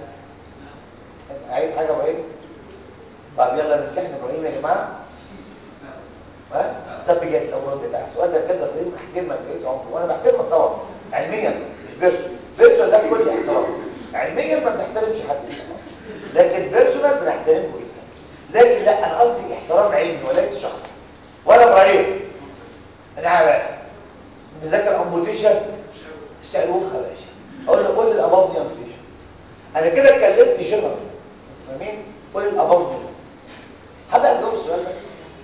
عايز حاجه ابراهيم طب يلا نمتحن ابراهيم يا جماعه ها طب بجد لو رديت على السؤال ده كده ابراهيم احترمك بقيت عمري وانا بحترمك طبعا علميا مش بيرسونال بيرسونال ده كل احترام علميا ما بنحترمش حد لكن بيرسونال بنحترمه جدا لكن لا انا قصدي احترام علمي وليس شخصي ولا ابراهيم انا عارف مذاكر امبوليشن سألوخ يا باشا اقول له قول لي الاباض دي امبوليشن انا كده اتكلمت جنرال فاهمين قول لي الاباض دي حد هيجاوب السؤال ده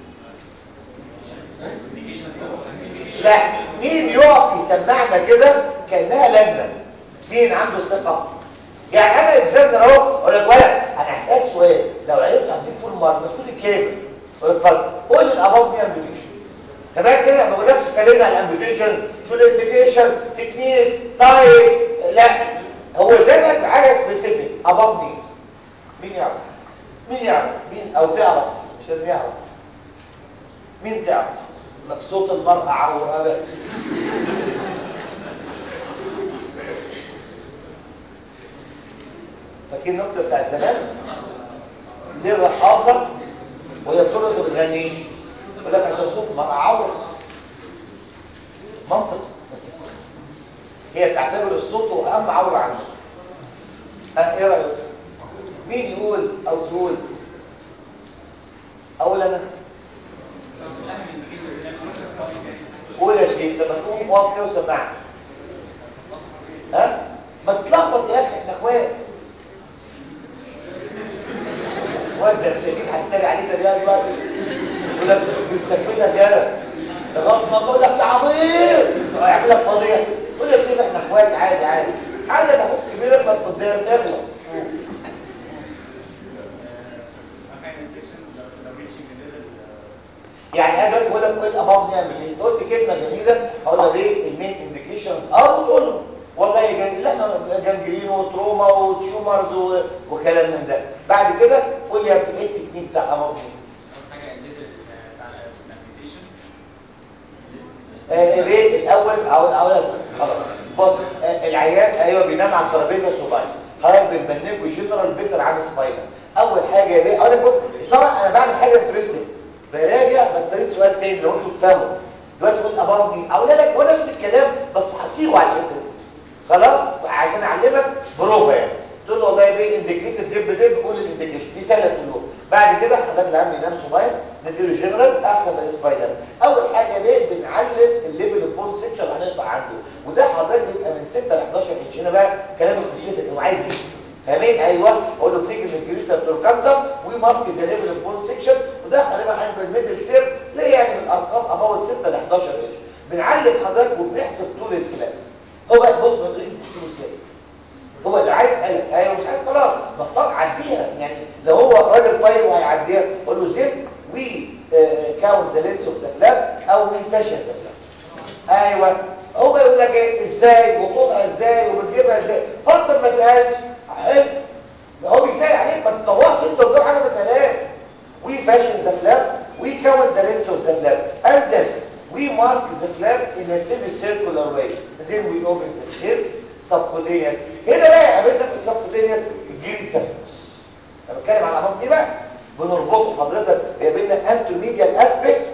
لا مين يقف يسمعنا كده كانها لجنه مين عنده الثقه يعني انا اكزامنر اهو اقول لك ولا انا هسالك سؤال لو عرفت هديك فول مارك تقول لي كام اقول لك اتفضل قول لي الاباض دي امبوليشن تمام كده ما بقولكش كلمنا على الامبيتيشنز شو الانديكيشن تكنيكس تايبس لا هو زادك بحاجه سبيسيفيك اباف دي مين يعرف مين يعرف مين او تعرف مش لازم يعرف مين تعرف لك صوت المرأة عور هذا فاكرين النكته بتاع زمان ليه الرقاصه وهي بترقص وبتغني يقول لك عشان صوت المرأة عور منطق هي تعتبر الصوت هو اهم عوره عنه ها ايه رايك مين يقول او تقول اقول انا قول يا شيخ لما تقوم واقف كده وسمعني ها ما تتلخبط يا اخي احنا اخوات اخوات ده الشديد هتتريق عليه ده دلوقتي يقول لك بنسمينا رجاله لغايه ما تقول لك ده عبيط هيعمل لك فضيحه قول يا سيدي احنا اخوات عادي عادي عادي انا اخوك كبير ما قدام اغلط عيل بيقول لك ايه اباف نعمل ايه قلت كلمه جميله هقول لك ايه المين انديكيشنز ار وتقول له والله جن... لا جنجرين وتروما وتيومرز و... وكلام من ده بعد كده قول لي يا ابني ايه التكنيك بتاع اباف آه ليه الاول اقول اقول خلاص بص آه العيان ايوه بينام على الترابيزه الصغيره حضرتك بنبنيه جنرال بيتر عامل سباينر اول حاجه ليه اقول لك بص طبعا انا بعمل حاجه انترستنج براجع بس طريقه سؤال تاني لو انتوا تفهموا دلوقتي تقول اباف دي اقول لك هو نفس الكلام بس هصيغه على الحته دي خلاص عشان اعلمك بروفا يعني تقول له والله ايه انديكيتد دب دب قول الانديكيشن دي سهله تقول له بعد كده حضرتك العام ينام صغير نديله جنرال احسن من السبايدر اول حاجه ليه بنعلم الليفل اوف بون سيكشن اللي هنقطع عنده وده حضرتك بيبقى من 6 ل 11 انش هنا بقى كلام سبيسيفيك هو عايز دي فاهمين ايوه اقول له بتيجي من الجريتا توركانتا ومارك ذا ليفل اوف بون سيكشن وده غالبا هيبقى الميدل سير ليه يعني من ارقام اباوت 6 ل 11 انش بنعلم حضرتك وبنحسب طول الفلات هو بقى بص ما تقولش تحسبه ازاي هو اللي عايز يسالك ايوه مش عايز خلاص بختار عديها يعني لو هو راجل طيب وهيعديها قول له زد وي كاونت ذا لينس اوف ذا فلاب او وي فاشن ذا فلاب ايوه هو يقول لك ايه ازاي وطولها ازاي وبتجيبها ازاي فرض ما سالش حلو هو بيسال عليك ما تطورش انت قدام حاجه ما سالهاش وي فاشن ذا فلاب وي كاونت ذا لينس اوف ذا فلاب انزل we mark the flap in a semicircular way then we open the skin subcutaneous هنا بقى قابلنا في السبكوتينيوس الجيري سيرفكس انا بتكلم على العمود دي بقى بنربطه حضرتك قابلنا انتوميديال اسبيكت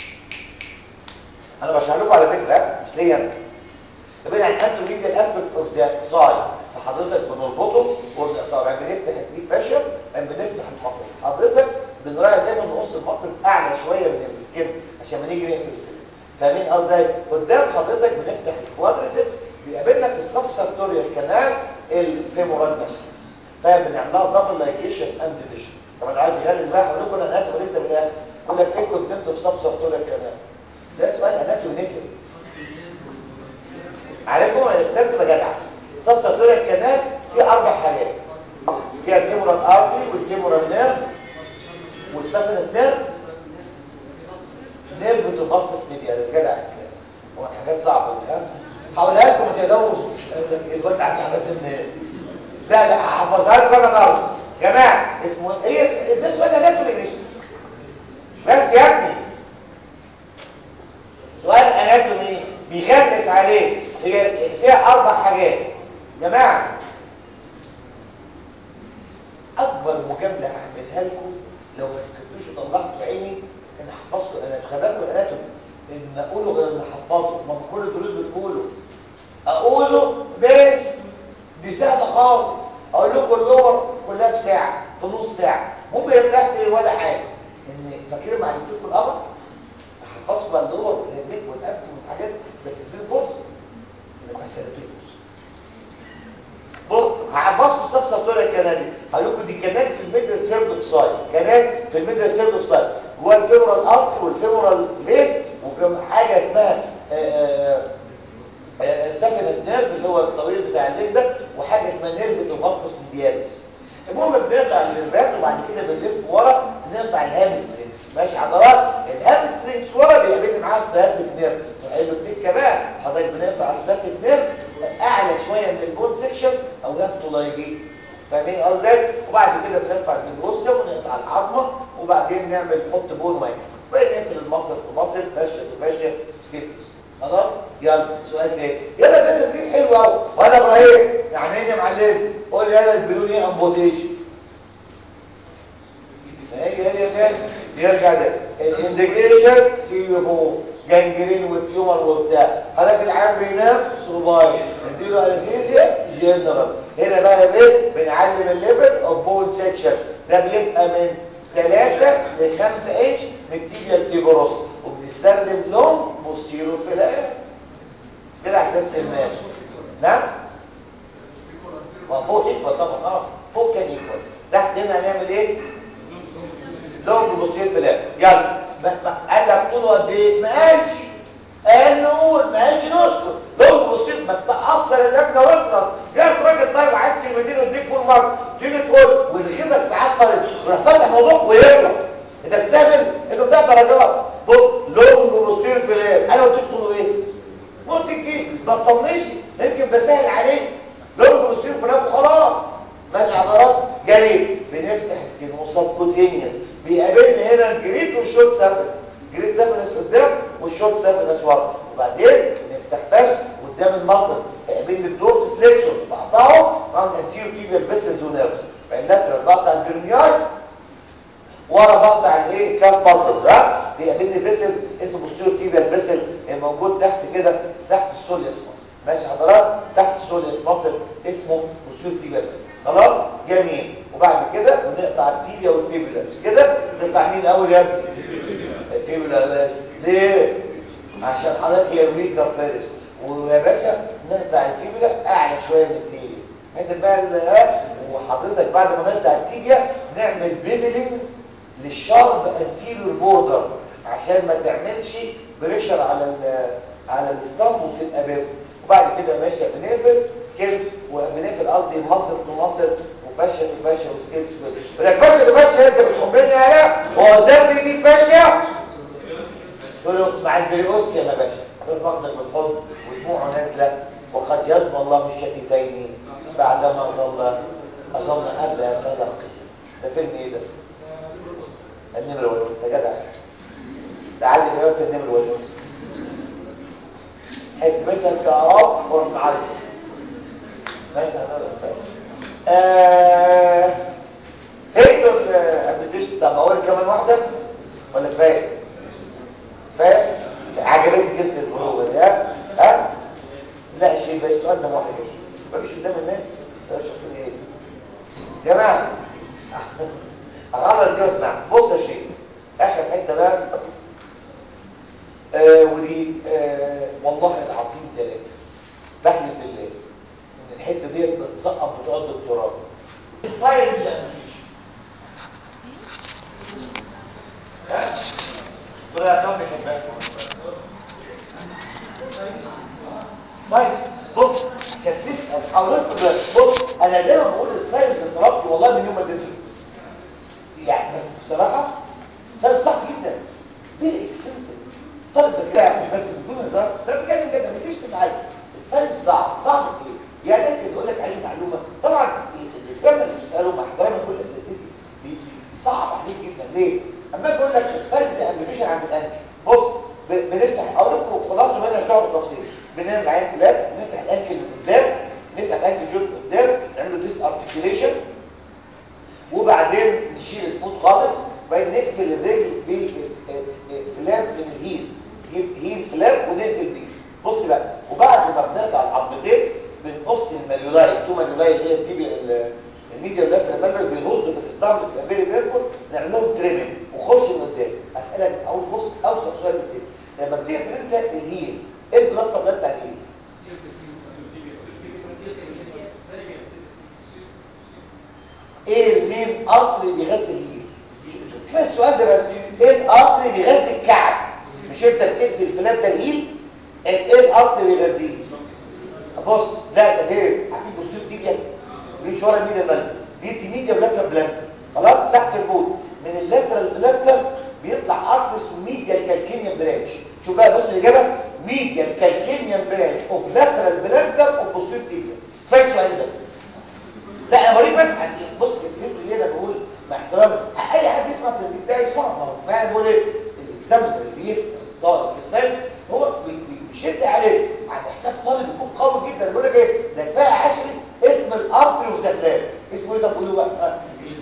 انا بشرح لكم على فكره مش ليا انا قابلنا عن انتوميديال اسبيكت اوف ذا سايد فحضرتك بنربطه طبعا بنفتح الديب فاشر بنفتح المصل حضرتك بنراعي دايما نقص المصل اعلى شويه من السكين عشان ما نيجي نقفل الفيلم فاهمين قصدي قدام حضرتك بنفتح الكوادريسبس بيقابلنا في السبسرتوريال كانال الفيمورال ماسلز فبنعملها دبل لايكيشن اند ديفيجن طبعا عايز يغلس بقى هقول لكم انا اناتومي لسه بالاخر يقول لك ايه كنت انتوا في سبسرتوريال كانال ده سؤال اناتومي نيتف عليكم الاستاذ تبقى جدع سبسرتوريال كانال في اربع حاجات فيها الفيمورال ارتري والفيمورال نيرف والسفنس نيرف نيرف بتبصص ميديا جدع اسلام هو حاجات صعبه ها هقولها لكم ما تقدروش الواد عارف حاجات من لا لا هحفظها لكم انا برضه جماعه اسمه ايه ده سؤال اناتومي انجلش بس يا ابني سؤال اناتومي بيغلس عليه هي فيها اربع حاجات جماعه اكبر مجامله هعملها لكم لو ما سكتوش وطلعتوا عيني ان حفظتوا انا خبركم الاناتومي ان اقوله غير ان احفظه ما كل الدروس بتقوله اقوله ماشي دي سهله خالص اقول لكم اللور كلها بساعه في نص ساعه ممكن يفتح ايه ولا حاجه ان فاكرين ما علمتكم الامر احفظكم بقى اللور والهنك والابد والحاجات بس ادوني فرصه انك بس ادوني فرصه بص هحفظكم السبسطوريا الكنالي هقول لكم دي كنال في الميدل سيرد اوف سايد كنال في الميدل سيرد اوف سايد جوه الفيمورال ارتري والفيمورال ليد وحاجه اسمها سافنس نيرف اللي هو الطويل بتاع الليل ده وحاجه اسمها نيرف توماسس ميدياليس المهم بنقطع النيرفات وبعد كده بنلف ورا نقطع الهامسترينجز ماشي عضلات الهامسترينجز ورا بيقابلني معاها السياتيك نيرف قال له التكه بقى حضرتك بنقطع السياتيك نيرف اعلى شويه من البون سيكشن او لفت لايجي فاهمين قصدي وبعد كده بنرفع الجلوسيا ونقطع العظمه وبعدين نعمل نحط بون مايكس وبعدين نقفل المصل في مصل فاشل وفاشل سكيبس خلاص يلا سؤال تاني يلا ده تدريب حلو قوي وانا ابراهيم يعني ايه يا معلم قول لي يلا البنون ايه امبوتيشن هي هي تاني يرجع ده الانديكيشن سي يو جانجرين والتيومر وبتاع حضرتك العيان بينام صباعي نديله انستيزيا جنرال هنا بقى ايه بنعلم الليفل اوف بون سيكشن ده بيبقى من 3 ل 5 انش من التيبيا التيبروس وبنستخدم لون بوستيرو فيلائر كده على اساس المال نعم ما فوق ايكوال طبعا اه فوق كان ايكوال تحت هنا هنعمل ايه لونج بوستيرو فيلائر يلا قال لك طوله قد ايه ما قالش قال نقول ما قالش نسكت لونج بوستيرو ما تاثر اللجنه واخلص يا راجل طيب عايز كلمتين واديك فول مارك تيجي تقول ويلخصك ساعات طالب ويروح فاتح موضوع ويغلط انت بتسافر انه بتاع درجات بص لو جري بنفتح سكينوسا كوتينيوس بيقابلنا هنا الجريد والشوت سابنس جريد سابنس قدام والشوت سابنس ورا وبعدين نفتح فش قدام المصل بيقابلني الدورس فليكشن بقطعه عند انتيرو تيبيال فيسلز ونيرفز اللاترال بقطع البرمياي ورا بقطع الايه كام بازل ها بيقابلني فيسل اسمه بوستيرو تيبيال فيسل موجود تحت كده تحت السوليوس ماسل ماشي حضرات تحت السوليوس ماسل اسمه بوستيرو تيبيال فيسل خلاص جميل وبعد كده بنقطع التيبيا والفيبولا مش كده نقطع مين الاول يا ابني الفيبولا ليه عشان حضرتك هي ويكا فارس ويا باشا نقطع الفيبولا اعلى شويه من التيبيا هذا بقى وحضرتك بعد ما نقطع التيبيا نعمل بيفلينج للشارب انتيريور بوردر عشان ما تعملش بريشر على ال على الاسطمب في الامام وبعد كده ماشي بنقفل سكيل وبنقفل قصدي مصر بمصر وفاشة وفاشة وسكيل ولك فاشة وفاشة انت بتحبني انا هو قدامي دي فاشة تقول له مع البريوستيا يا باشا تقول فقدك بالحب ودموعه نازلة وقد يضمن الله الشتيتين بعدما ظل اظن قبل تلقي ده فيلم ايه ده النمر والونس يا جدع تعالي كمان في النمر والونس حكمتك يا رب والمعرفة ماشي انا فهمتوا الابلكيشن طب اقول كمان واحده ولا كفايه فاهم عجبتني جدا البلوغ دي ها ها لا شيء بس السؤال ده واحد بس مفيش قدام الناس السؤال شخصي ايه يا جماعه اغلط دي واسمع بص يا شيخ اخر حته بقى آه ودي آه والله العظيم ثلاثه بحلف بالله ان الحته دي بتسقط بتوع الدكتوراه الساينس ها طلع كم بيحبها ساينس بص عشان تسال حضرتك بص انا دايما بقول الساينس اتطلبت والله من يوم ما اديته يعني بس بصراحه ساينس صح جدا فيري اكسنتد طالب بتاع بس بدون هزار ده بتكلم كده مفيش تتعلم الساينس صعب صعب ايه يعني ممكن يقول لك عليه معلومه طبعا الاكزام اللي بتساله مع احترامي كل اساتذتي صعب عليك جدا ليه اما اجي اقول لك الساينس ده ابلكيشن عند الانكل بص بنفتح اقول لكم خلاصه ما نشرحه بالتفصيل بنعمل عين كلاب نفتح الانكل من قدام نفتح الانكل جوت قدام نعمل له ديس ارتكيوليشن وبعدين نشيل الفوت خالص وبعدين نقفل الرجل بفلاب من الهيل نجيب هيل فلاب ونقفل بيه بص بقى وبعد ما بنقطع العظمتين بنقص الماليولاي تو ماليولاي اللي هي بتيجي الميديا واللاترال فالفر بيغزوا في الاسطمبة تبقى فيري بيرفول نعمل لهم تريمنج وخش من قدام اسالك اقول بص اوسط سؤال بس لما بتقفل انت الهيل ايه البلاصه اللي بتاع الهيل ايه المين قطر بيغذي الهيل كفايه السؤال ده بس ايه القطر بيغذي الكعب مش انت بتقفل الفلاب ده الهيل ايه القطر بيغذيه بص لا ده ايه عارفين بوستير تيجي مش ورا ميديا بلانك دي دي ميديا بلانك بلانك خلاص تحت الفوت من اللاترال بلانك بيطلع ارتس ميديا الكالكينيوم برانش شوف بقى بص الاجابه ميديا الكالكينيوم برانش اوف لاترال بلانك اوف بوستير تيجي فاهم السؤال ده لا انا بوريك بس بص فهمت ليه انا بقول مع احترامي اي حد يسمع التسجيل بتاعي يسمعه فاهم بقول ايه الاكزامبل اللي بيسال طالب في السنه هو بيشد عليه هتحتاج طالب يكون قوي جدا بيقول لك ايه ده كفايه عشري اسم الارتري وزغلال اسمه ايه ده بقول له بقى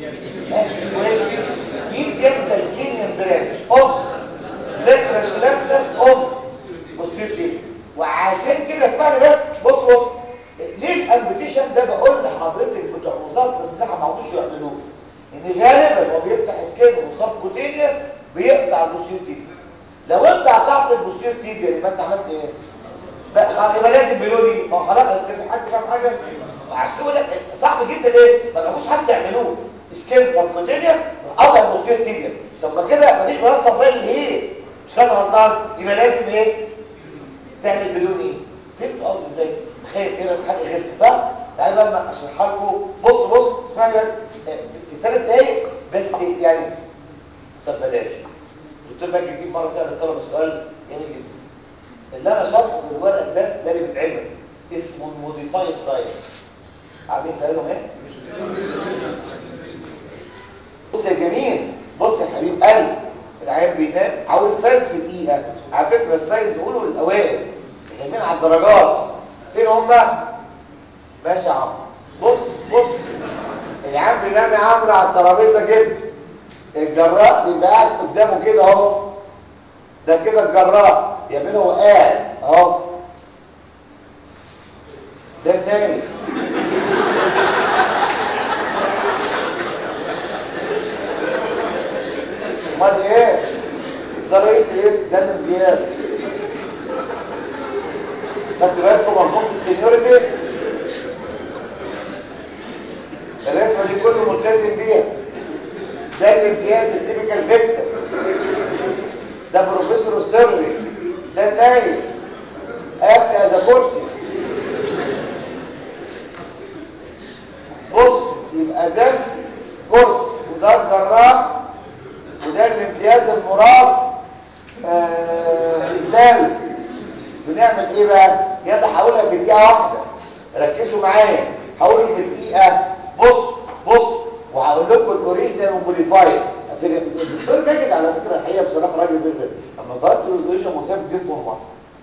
ميديا الكينيوم برانش اوف لاترال بلانتر اوف بوستير وعشان كده اسمعني بس بص بص ليه الامبيتيشن ده بقول لحضرتك بتوع وزاره الصحه ما عملوش يعملوه ان غالبا هو بيفتح سكين وصاب كوتينيوس بيقطع البوستير تيبيا لو انت قطعت البوستير تيبيا يبقى انت عملت ايه بقى يبقى لازم بيقولي ما خلاص انت حد فاهم حاجه عشان كده لك صعب جدا ليه ما لهوش حد يعملوه سكين صاب كوتينيوس قطع البوستير تيبيا طب ما كده مفيش بلاصه بلاين ايه مش كده غلطان يبقى لازم ايه تعمل بدون ايه فهمت قصدي ازاي تخيل كده حاجه غير صح تعالى بقى اشرحها لكم بص بص اسمعني بس في ثلاث دقايق بس يعني طب بلاش الدكتور باجي يجيب مره سال الطلبه سؤال جميل جدا اللي انا شرحه في الورق ده ده اللي بيتعمل اسمه الموديفايد ساينس عارفين سالهم ايه العيان بينام حول الساينس في دقيقه على فكره الساينس بيقولوا الاوائل جايين على الدرجات فين هم ماشي يا عمرو بص بص العيان بينام يا عمرو على الترابيزه كده الجراح بيبقى قاعد قدامه كده اهو ده كده الجراح يعمله هو قاعد اهو ده النايم امال ايه ده رئيس رئيس ده الامتياز خدت بالكم مربوط السينيورتي الرسمه دي كله ملتزم بيها ده الامتياز التيبيكال فيكتور ده بروفيسور السري ده النايم ابدا از كرسي بص يبقى ده كرسي وده الجراح وده الامتياز المراد آه رسالة بنعمل ايه بقى يلا هقولها في دقيقة واحدة ركزوا معايا هقول في دقيقة بص بص وهقول لكم الاوريجينال والموديفايد الدكتور ماجد على فكرة الحقيقة بصراحة راجل بيرفكت اما طلبت الاوريجينال مثاب جدا في المرة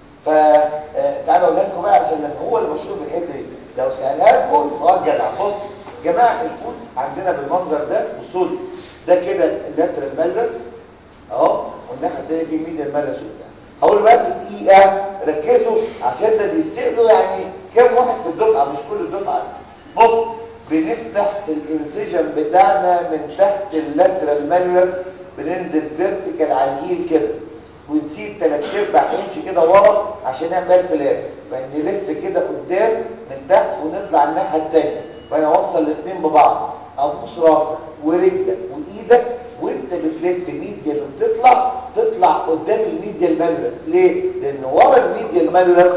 فتعالوا اقول لكم بقى عشان لما هو اللي مشهور بالحته دي لو سالها لكم هو جدع بص جماعه الفود عندنا بالمنظر ده بصوا لي ده كده اللاترال مالرس اهو والناحيه الثانيه في ميديا المالرس وبتاع هقول بقى في دقيقه ركزوا عشان ده بيسالوا يعني كام واحد في الدفعه مش كل الدفعه بص بنفتح الانسجن بتاعنا من تحت اللاترال مالرس بننزل فيرتيكال على الهيل كده ونسيب ثلاث ارباع انش كده ورا عشان نعمل فلاب نلف كده قدام من تحت ونطلع الناحيه الثانيه وانا اوصل الاثنين ببعض ابوس راسك ورجلك وايدك وانت بتلف ميديا وبتطلع تطلع قدام الميديا المالرس ليه لان ورا الميديا المالرس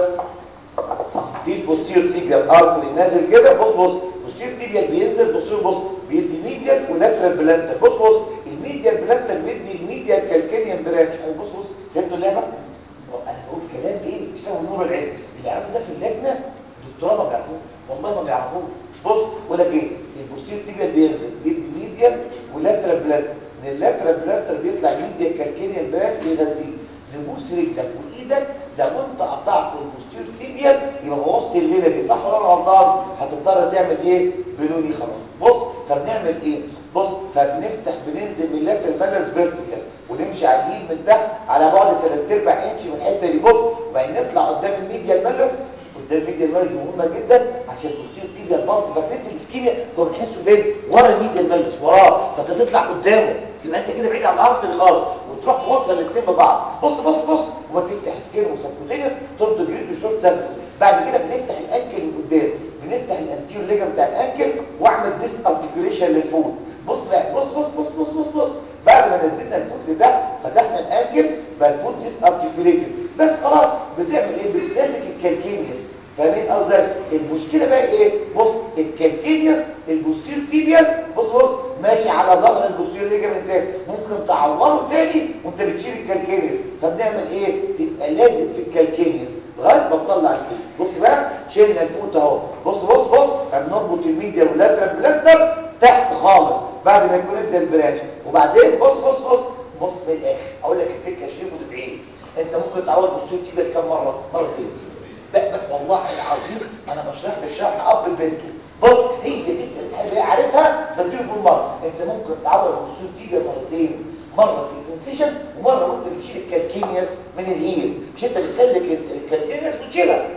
في البوستير تيبيال ارتري نازل كده بص بص البوستير تيبيال بينزل بص بص بيدي ميديال ولاترال بلانتر بص بص الميديال بلانتر بيدي الميديال كالكينيان برانش بص بص فهمتوا اللعبه انا بقول كلام ايه بيسموه نور العلم اللي يعرفوا ده في اللجنه دكتوراه ما بيعرفوش والله ما بيعرفوش بص بقول لك ايه البوستير تيبيال بينزل بيدي ميديال ولاترال بلانتر من اللاترال بلانتر بيطلع ميديال كالكينيان برانش بيغذيه نبوس رجلك وايدك لو انت قطعت البوستير تيبيال يبقى بوظت الليله دي صح ولا انا غلطان هتضطر تعمل ايه بنوني خلاص بص فبنعمل ايه بص فبنفتح بننزل من اللاترال بالانس فيرتيكال ونمشي على اليمين من تحت على بعد 3 ارباع انش من الحته دي بص وبعدين نطلع قدام الميديا المالس قدام الميديا المالس مهمه جدا عشان البوستير تيبيال بالانس فاكرين في الاسكيميا كنا بنحسه فين ورا الميديا المالس وراه فانت تطلع قدامه تبقى انت كده بعيد عن الارض خالص وتروح توصل الاثنين ببعض بص بص بص وما تفتح سكين وسبكوتينس ترد جريد وشورت سبكوت بعد كده بنفتح الانكل من قدام بنفتح الانتيور ليجا بتاع الانكل واعمل ديس ارتكيوليشن للفوت بص بقى بص بص بص بص بص بص بعد ما نزلنا الفوت لتحت فتحنا الانكل بقى الفوت ديس ارتكيوليتد بس خلاص بتعمل ايه بتسلك الكالكينيوس فاهمين قصدك المشكله بقى ايه بص الكالكينيوس البوستير تيبيال بص بص ماشي على ظهر البوستير ليجامنتات ممكن تعوره تاني وانت بتشيل الكالكينيوس فبنعمل ايه تبقى لازم في الكالكينيوس لغايه ما تطلع الفوت بص بقى شلنا الفوت اهو بص بص بص بنربط الميديا واللاترال بلاتر تحت خالص بعد ما يكون ادى البرانش وبعدين بص بص بص بص من الاخر اقول لك التكه شريف وتدعي انت ممكن تعوض البوستير تيبيال كام مره مرتين بقى والله العظيم انا بشرح بالشرح اب لبنته بص هي دي اللي عارفها بديه كل مره انت ممكن تعور الوصول دي مرتين مره في الانسيشن ومره وانت بتشيل الكالكينيوس من الهيل مش انت بتسلك الكالكينيوس وتشيلها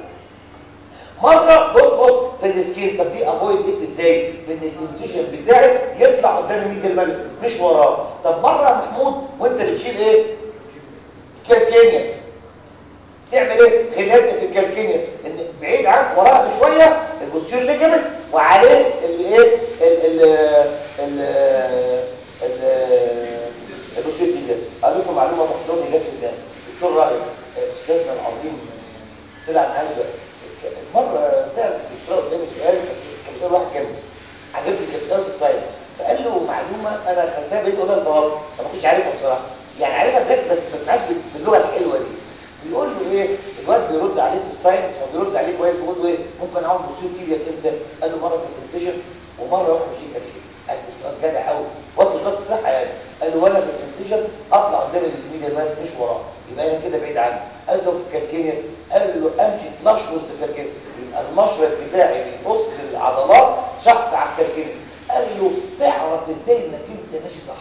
مره بص بص في السكين طب دي افويد ايه ازاي ان الانسيشن بتاعك يطلع قدام الميديا المالس مش وراه طب مره يا محمود وانت بتشيل ايه كالكينيوس تعمل ايه خلاسه في الكالكينيوس ان بعيد عنك وراها بشويه البوستير ليجمنت وعليه الايه ال ال ال البوستير تيبيال قال لكم معلومه محضرني جت في الدكتور رائد استاذنا العظيم طلع معانا مره سال الدكتور قدامي سؤال كان بيقول واحد كان عجبني كان سؤال في الساينس فقال له معلومه انا خدتها بقيت اقولها للطلبه انا ما كنتش عارفها بصراحه يعني عارفها بجد بس ما سمعتش باللغه الحلوه دي بيقول له ايه الواد بيرد عليه في الساينس فبيرد عليه كويس بيقول له ايه ممكن اعمل بوستير تيبيال امتى قال له مره في الانسيشن ومره واحد مش كده قال له جدع قوي وقت وقت الصحه يعني قال له وانا في الانسيشن اطلع قدام بس مش وراه يبقى انا كده بعيد عنه قال له في الكالكينيس قال له امشي فلاش والسكالكينيس يبقى المشرط بتاعي بيبص العضلات شخط على الكالكينيس قال له تعرف ازاي انك انت ماشي صح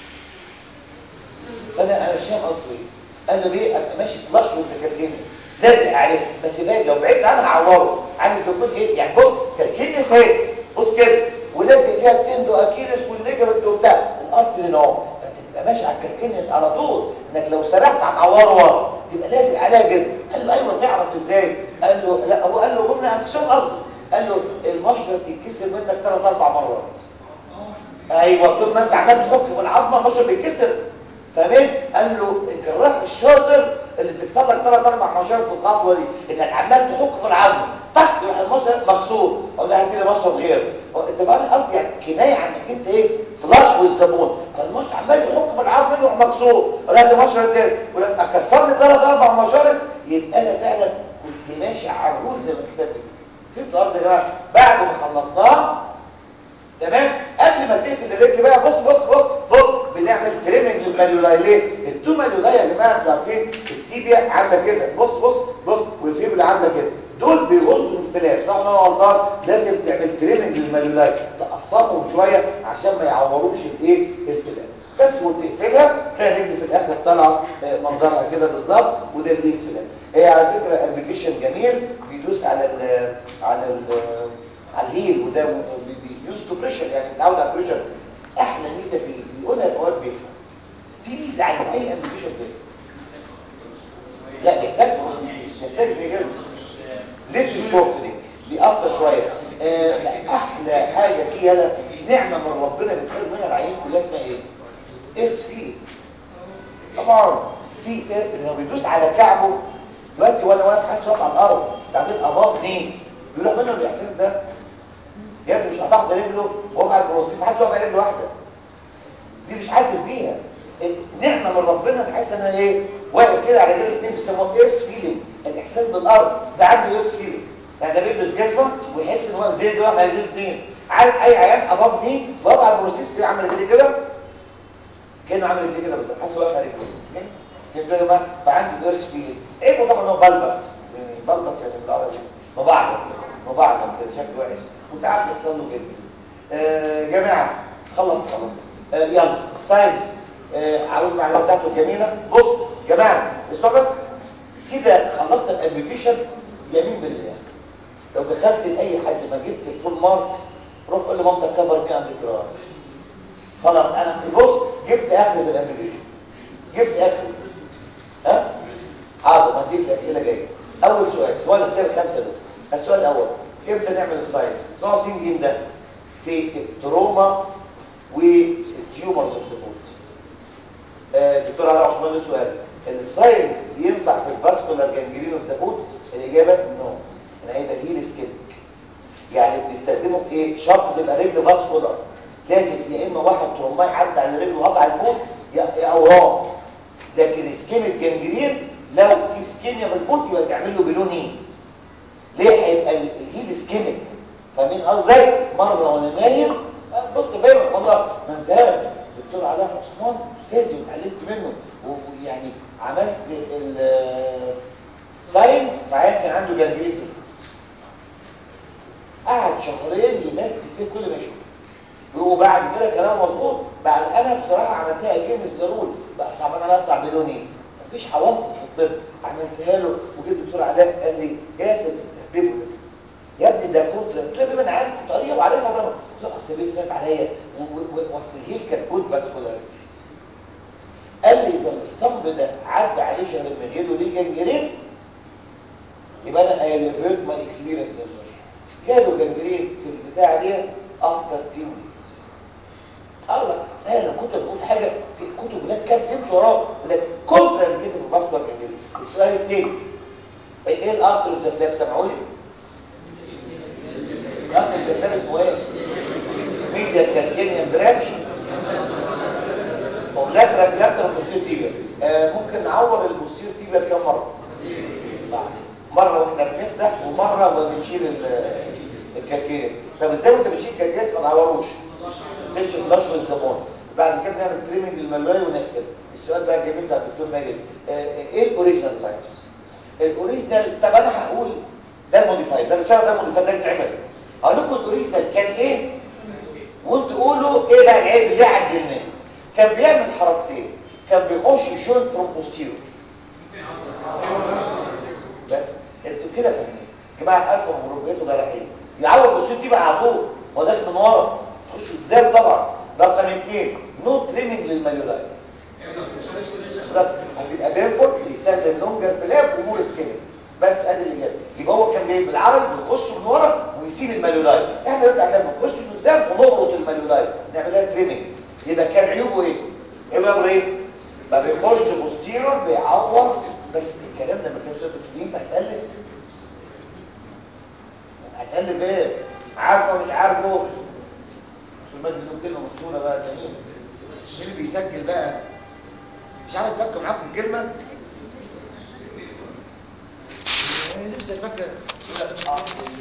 فانا انا مش فاهم قصده ايه قال له ليه ابقى ماشي فلاش والسكالكينيس لازق عليه بس بقى لو بعدت عنها هعوره عايز يكون ايه يعني بص كالكينيس اهي بص كده ولازق فيها التندو اكيلس والليجمنت وبتاع الارترين اهو تبقى ماشي على الكالكينيس على طول انك لو سرحت هتعوره ورا تبقى لازق عليها كده قال له ايوه تعرف ازاي قال له لا هو قال له قلنا انكسون قصدي قال له المشرط يتكسر منك ثلاث اربع مرات ايوه طول ما انت عمال تحك في العظمه المشرط بيتكسر فاهمين قال له الجراح الشاطر اللي بتكسر لك ثلاث اربع مشارط في الخطوه دي انك عمال تحك في العظمه طق يروح المشرط مكسور اقول لها هاتي لي مشرط غيره انت فاهم قصدي يعني كنايه عن انك انت ايه فلاش والزبون فالمشرط عمال يحك في العظم يروح مكسور ولا ده مشرط تاني ولا اكسر لي ثلاث اربع مشارط يبقى انا فعلا كنت ماشي على الرول زي ما الكتاب بيقول فهمتوا قصدي يا جماعه بعد ما خلصناه تمام قبل ما تقفل الرجل بقى بص بص بص بص بنعمل تريمنج للماليولاي ليه التو ماليولاي يا جماعه انتوا عارفين التيبيا عامله كده بص بص بص والفيبل عامله كده دول بيغصوا الفلاب صح ولا انا غلطان لازم تعمل تريمنج للماليولاي تقصفهم شويه عشان ما يعوروش الايه الفلاب بس وتقفلها تلاقي الرجل في الاخر طالعه منظرها كده بالظبط وده اللي الفلاب هي على فكره ابلكيشن جميل بيدوس على ال على ال على الهيل وده بيوز تو بريشر يعني متعود على البريشر احلى ميزه فيه بيقولها الاوقات بيفهم في ميزه عن اي ابلكيشن تاني لا يحتاج مش يحتاج زي كده ليش شوف دي بيأثر شويه آه لا احلى حاجه فيها لا نعمه من ربنا بتخيل منها العين كلها اسمها ايه ايرس فيلينج طبعا في لما بيدوس على كعبه دلوقتي وانا واقف حاسس واقف على الارض بعدين اضاف نين بيروح منه الاحساس ده يا ابني مش هتحط رجله وهو على البروسيس حاسس واقف على رجل واحده دي مش حاسس بيها نعمه من ربنا بحيث انا ايه واقف كده على رجل الاثنين بيسموه ايرس فيلينج الاحساس بالارض ده عنده ايرس فيلينج يعني ده بيلبس جزمه ويحس ان هو زي ده واقف على رجل الاثنين عارف اي عيان اضاف دي واقف على البروسيس بيعمل رجلي كده كانه عامل رجلي كده بالظبط حاسس واقف على رجله فهمتوا يا جماعه فعندي ايرس فيلينج ايه طبعا هو بلبس بلبس يعني بالعربي مبعض مبعض كده شكله وحش وساعات بيحصل له كده آه جماعه خلص خلص آه يلا الساينس آه عاوز المعلومات بتاعته جميله بص جماعه اسمعوا بس كده خلصت الابلكيشن يمين بالله لو دخلت لاي حد ما جبت الفول مارك روح قول لمامتك كفر مين عند الجرار خلاص انا بص جبت اخر الابلكيشن جبت اخر ها حاضر هديك الاسئله جايه اول سؤال سؤال الاسئله الخمسه دول السؤال الاول امتى نعمل الساينس اسمعوا سين جيم ده في التروما والتيومرز اوف ذا دكتور علاء عثمان له سؤال الساينس ينفع في الفاسكولار جانجرين اوف ذا فوت الاجابه نو انا عايز هيل سكيبك يعني بنستخدمه في ايه شرط تبقى رجل فاسكولار لازم يا اما واحد تروماي عدى على رجله وقطع الفوت يا اورام لكن سكيميك جانجرين لو في سكيميا في الفوت يبقى تعمل له بلون ايه ليه هيبقى الهيل سكيميك فاهمين قصدي مره وانا نايم بص فاهم والله ما انساهاش الدكتور علاء عثمان استاذي واتعلمت منه ويعني عملت الساينس معايا كان عنده جانجرين قعد شهرين يمسك فيه كل ما يشوف وبعد كده كلام مظبوط بعد انا بصراحه عملتها اكيد الزرول بقى صعب انا اطلع بلوني مفيش حوافظ في الطب عملتها له وجيت الدكتور علاء قال لي ياسر بتحببه يا ابني ده كنت قلت له انا عارف طريقه وعارفها بقى قلت له اصل بيصعب عليا واصل الهيل كان جود فاسكولاريتي قال لي اذا الاسطمب ده عدى عليه شهر من غيره ليه جنجرين يبقى انا ايليفيت ماي اكسبيرينس جاله جنجرين في البتاع دي افتر تيو اقول لك انا كنت بقول حاجه في كتب ولاد كام تمشي وراه ولاد كونترا كده في الباسورد جنجرين السؤال الثاني ايه الارتر اوف ذا فلاب سامعوا لي الارتر اوف ذا فلاب اسمه ايه ميديا كالكينيان برانش ولاكرا كلاتر بوستير تيبر آه ممكن نعور البوستير تيبر كم مره مره واحنا بنفتح ومره وبنشيل الكالكينيس طب ازاي وانت بتشيل الكالكينيس ما نعوروش تمشي فلاش والزبون بعد كده نعمل تريمنج للملولاي ونقفل السؤال بقى الجميل بتاع الدكتور ماجد آه، ايه الاوريجينال ساينس الاوريجينال طب انا هقول ده الموديفايد ده بتشتغل ده الموديفايد ده بيتعمل هقول لكم الاوريجينال كان ايه وانتوا قولوا ايه بقى العيب اللي عدلناه كان بيعمل حركتين كان بيخش جوينت فروم بوستيرور بس انتوا كده فاهمين جماعه الف مبروكاته ده رايحين يعوض بوستيرور دي بقى على طول هو ده من ورا تخش قدام طبعا رقم اثنين نو تريمنج للماليولاي بالظبط هتبقى بيرفورت بيستخدم لونجر بلاب ومور سكيل بس ادي اللي جاب يبقى هو كان بيه بالعرض بيخش من ورا ويسيب الماليولاي احنا دلوقتي عندنا بنخش من قدام ونقرط الماليولاي نعملها تريمنج يبقى كان عيوبه ايه عيوبه ايه ما بيخش بوستيرور بيعور بس الكلام ده ما كانش ينفع يتالف هتالف ايه عارفه مش عارفه عشان ما له كلمه مشهوره بقى جميل مين اللي بيسجل بقى مش عارف افكر معاكم كلمه انا نفسي افكر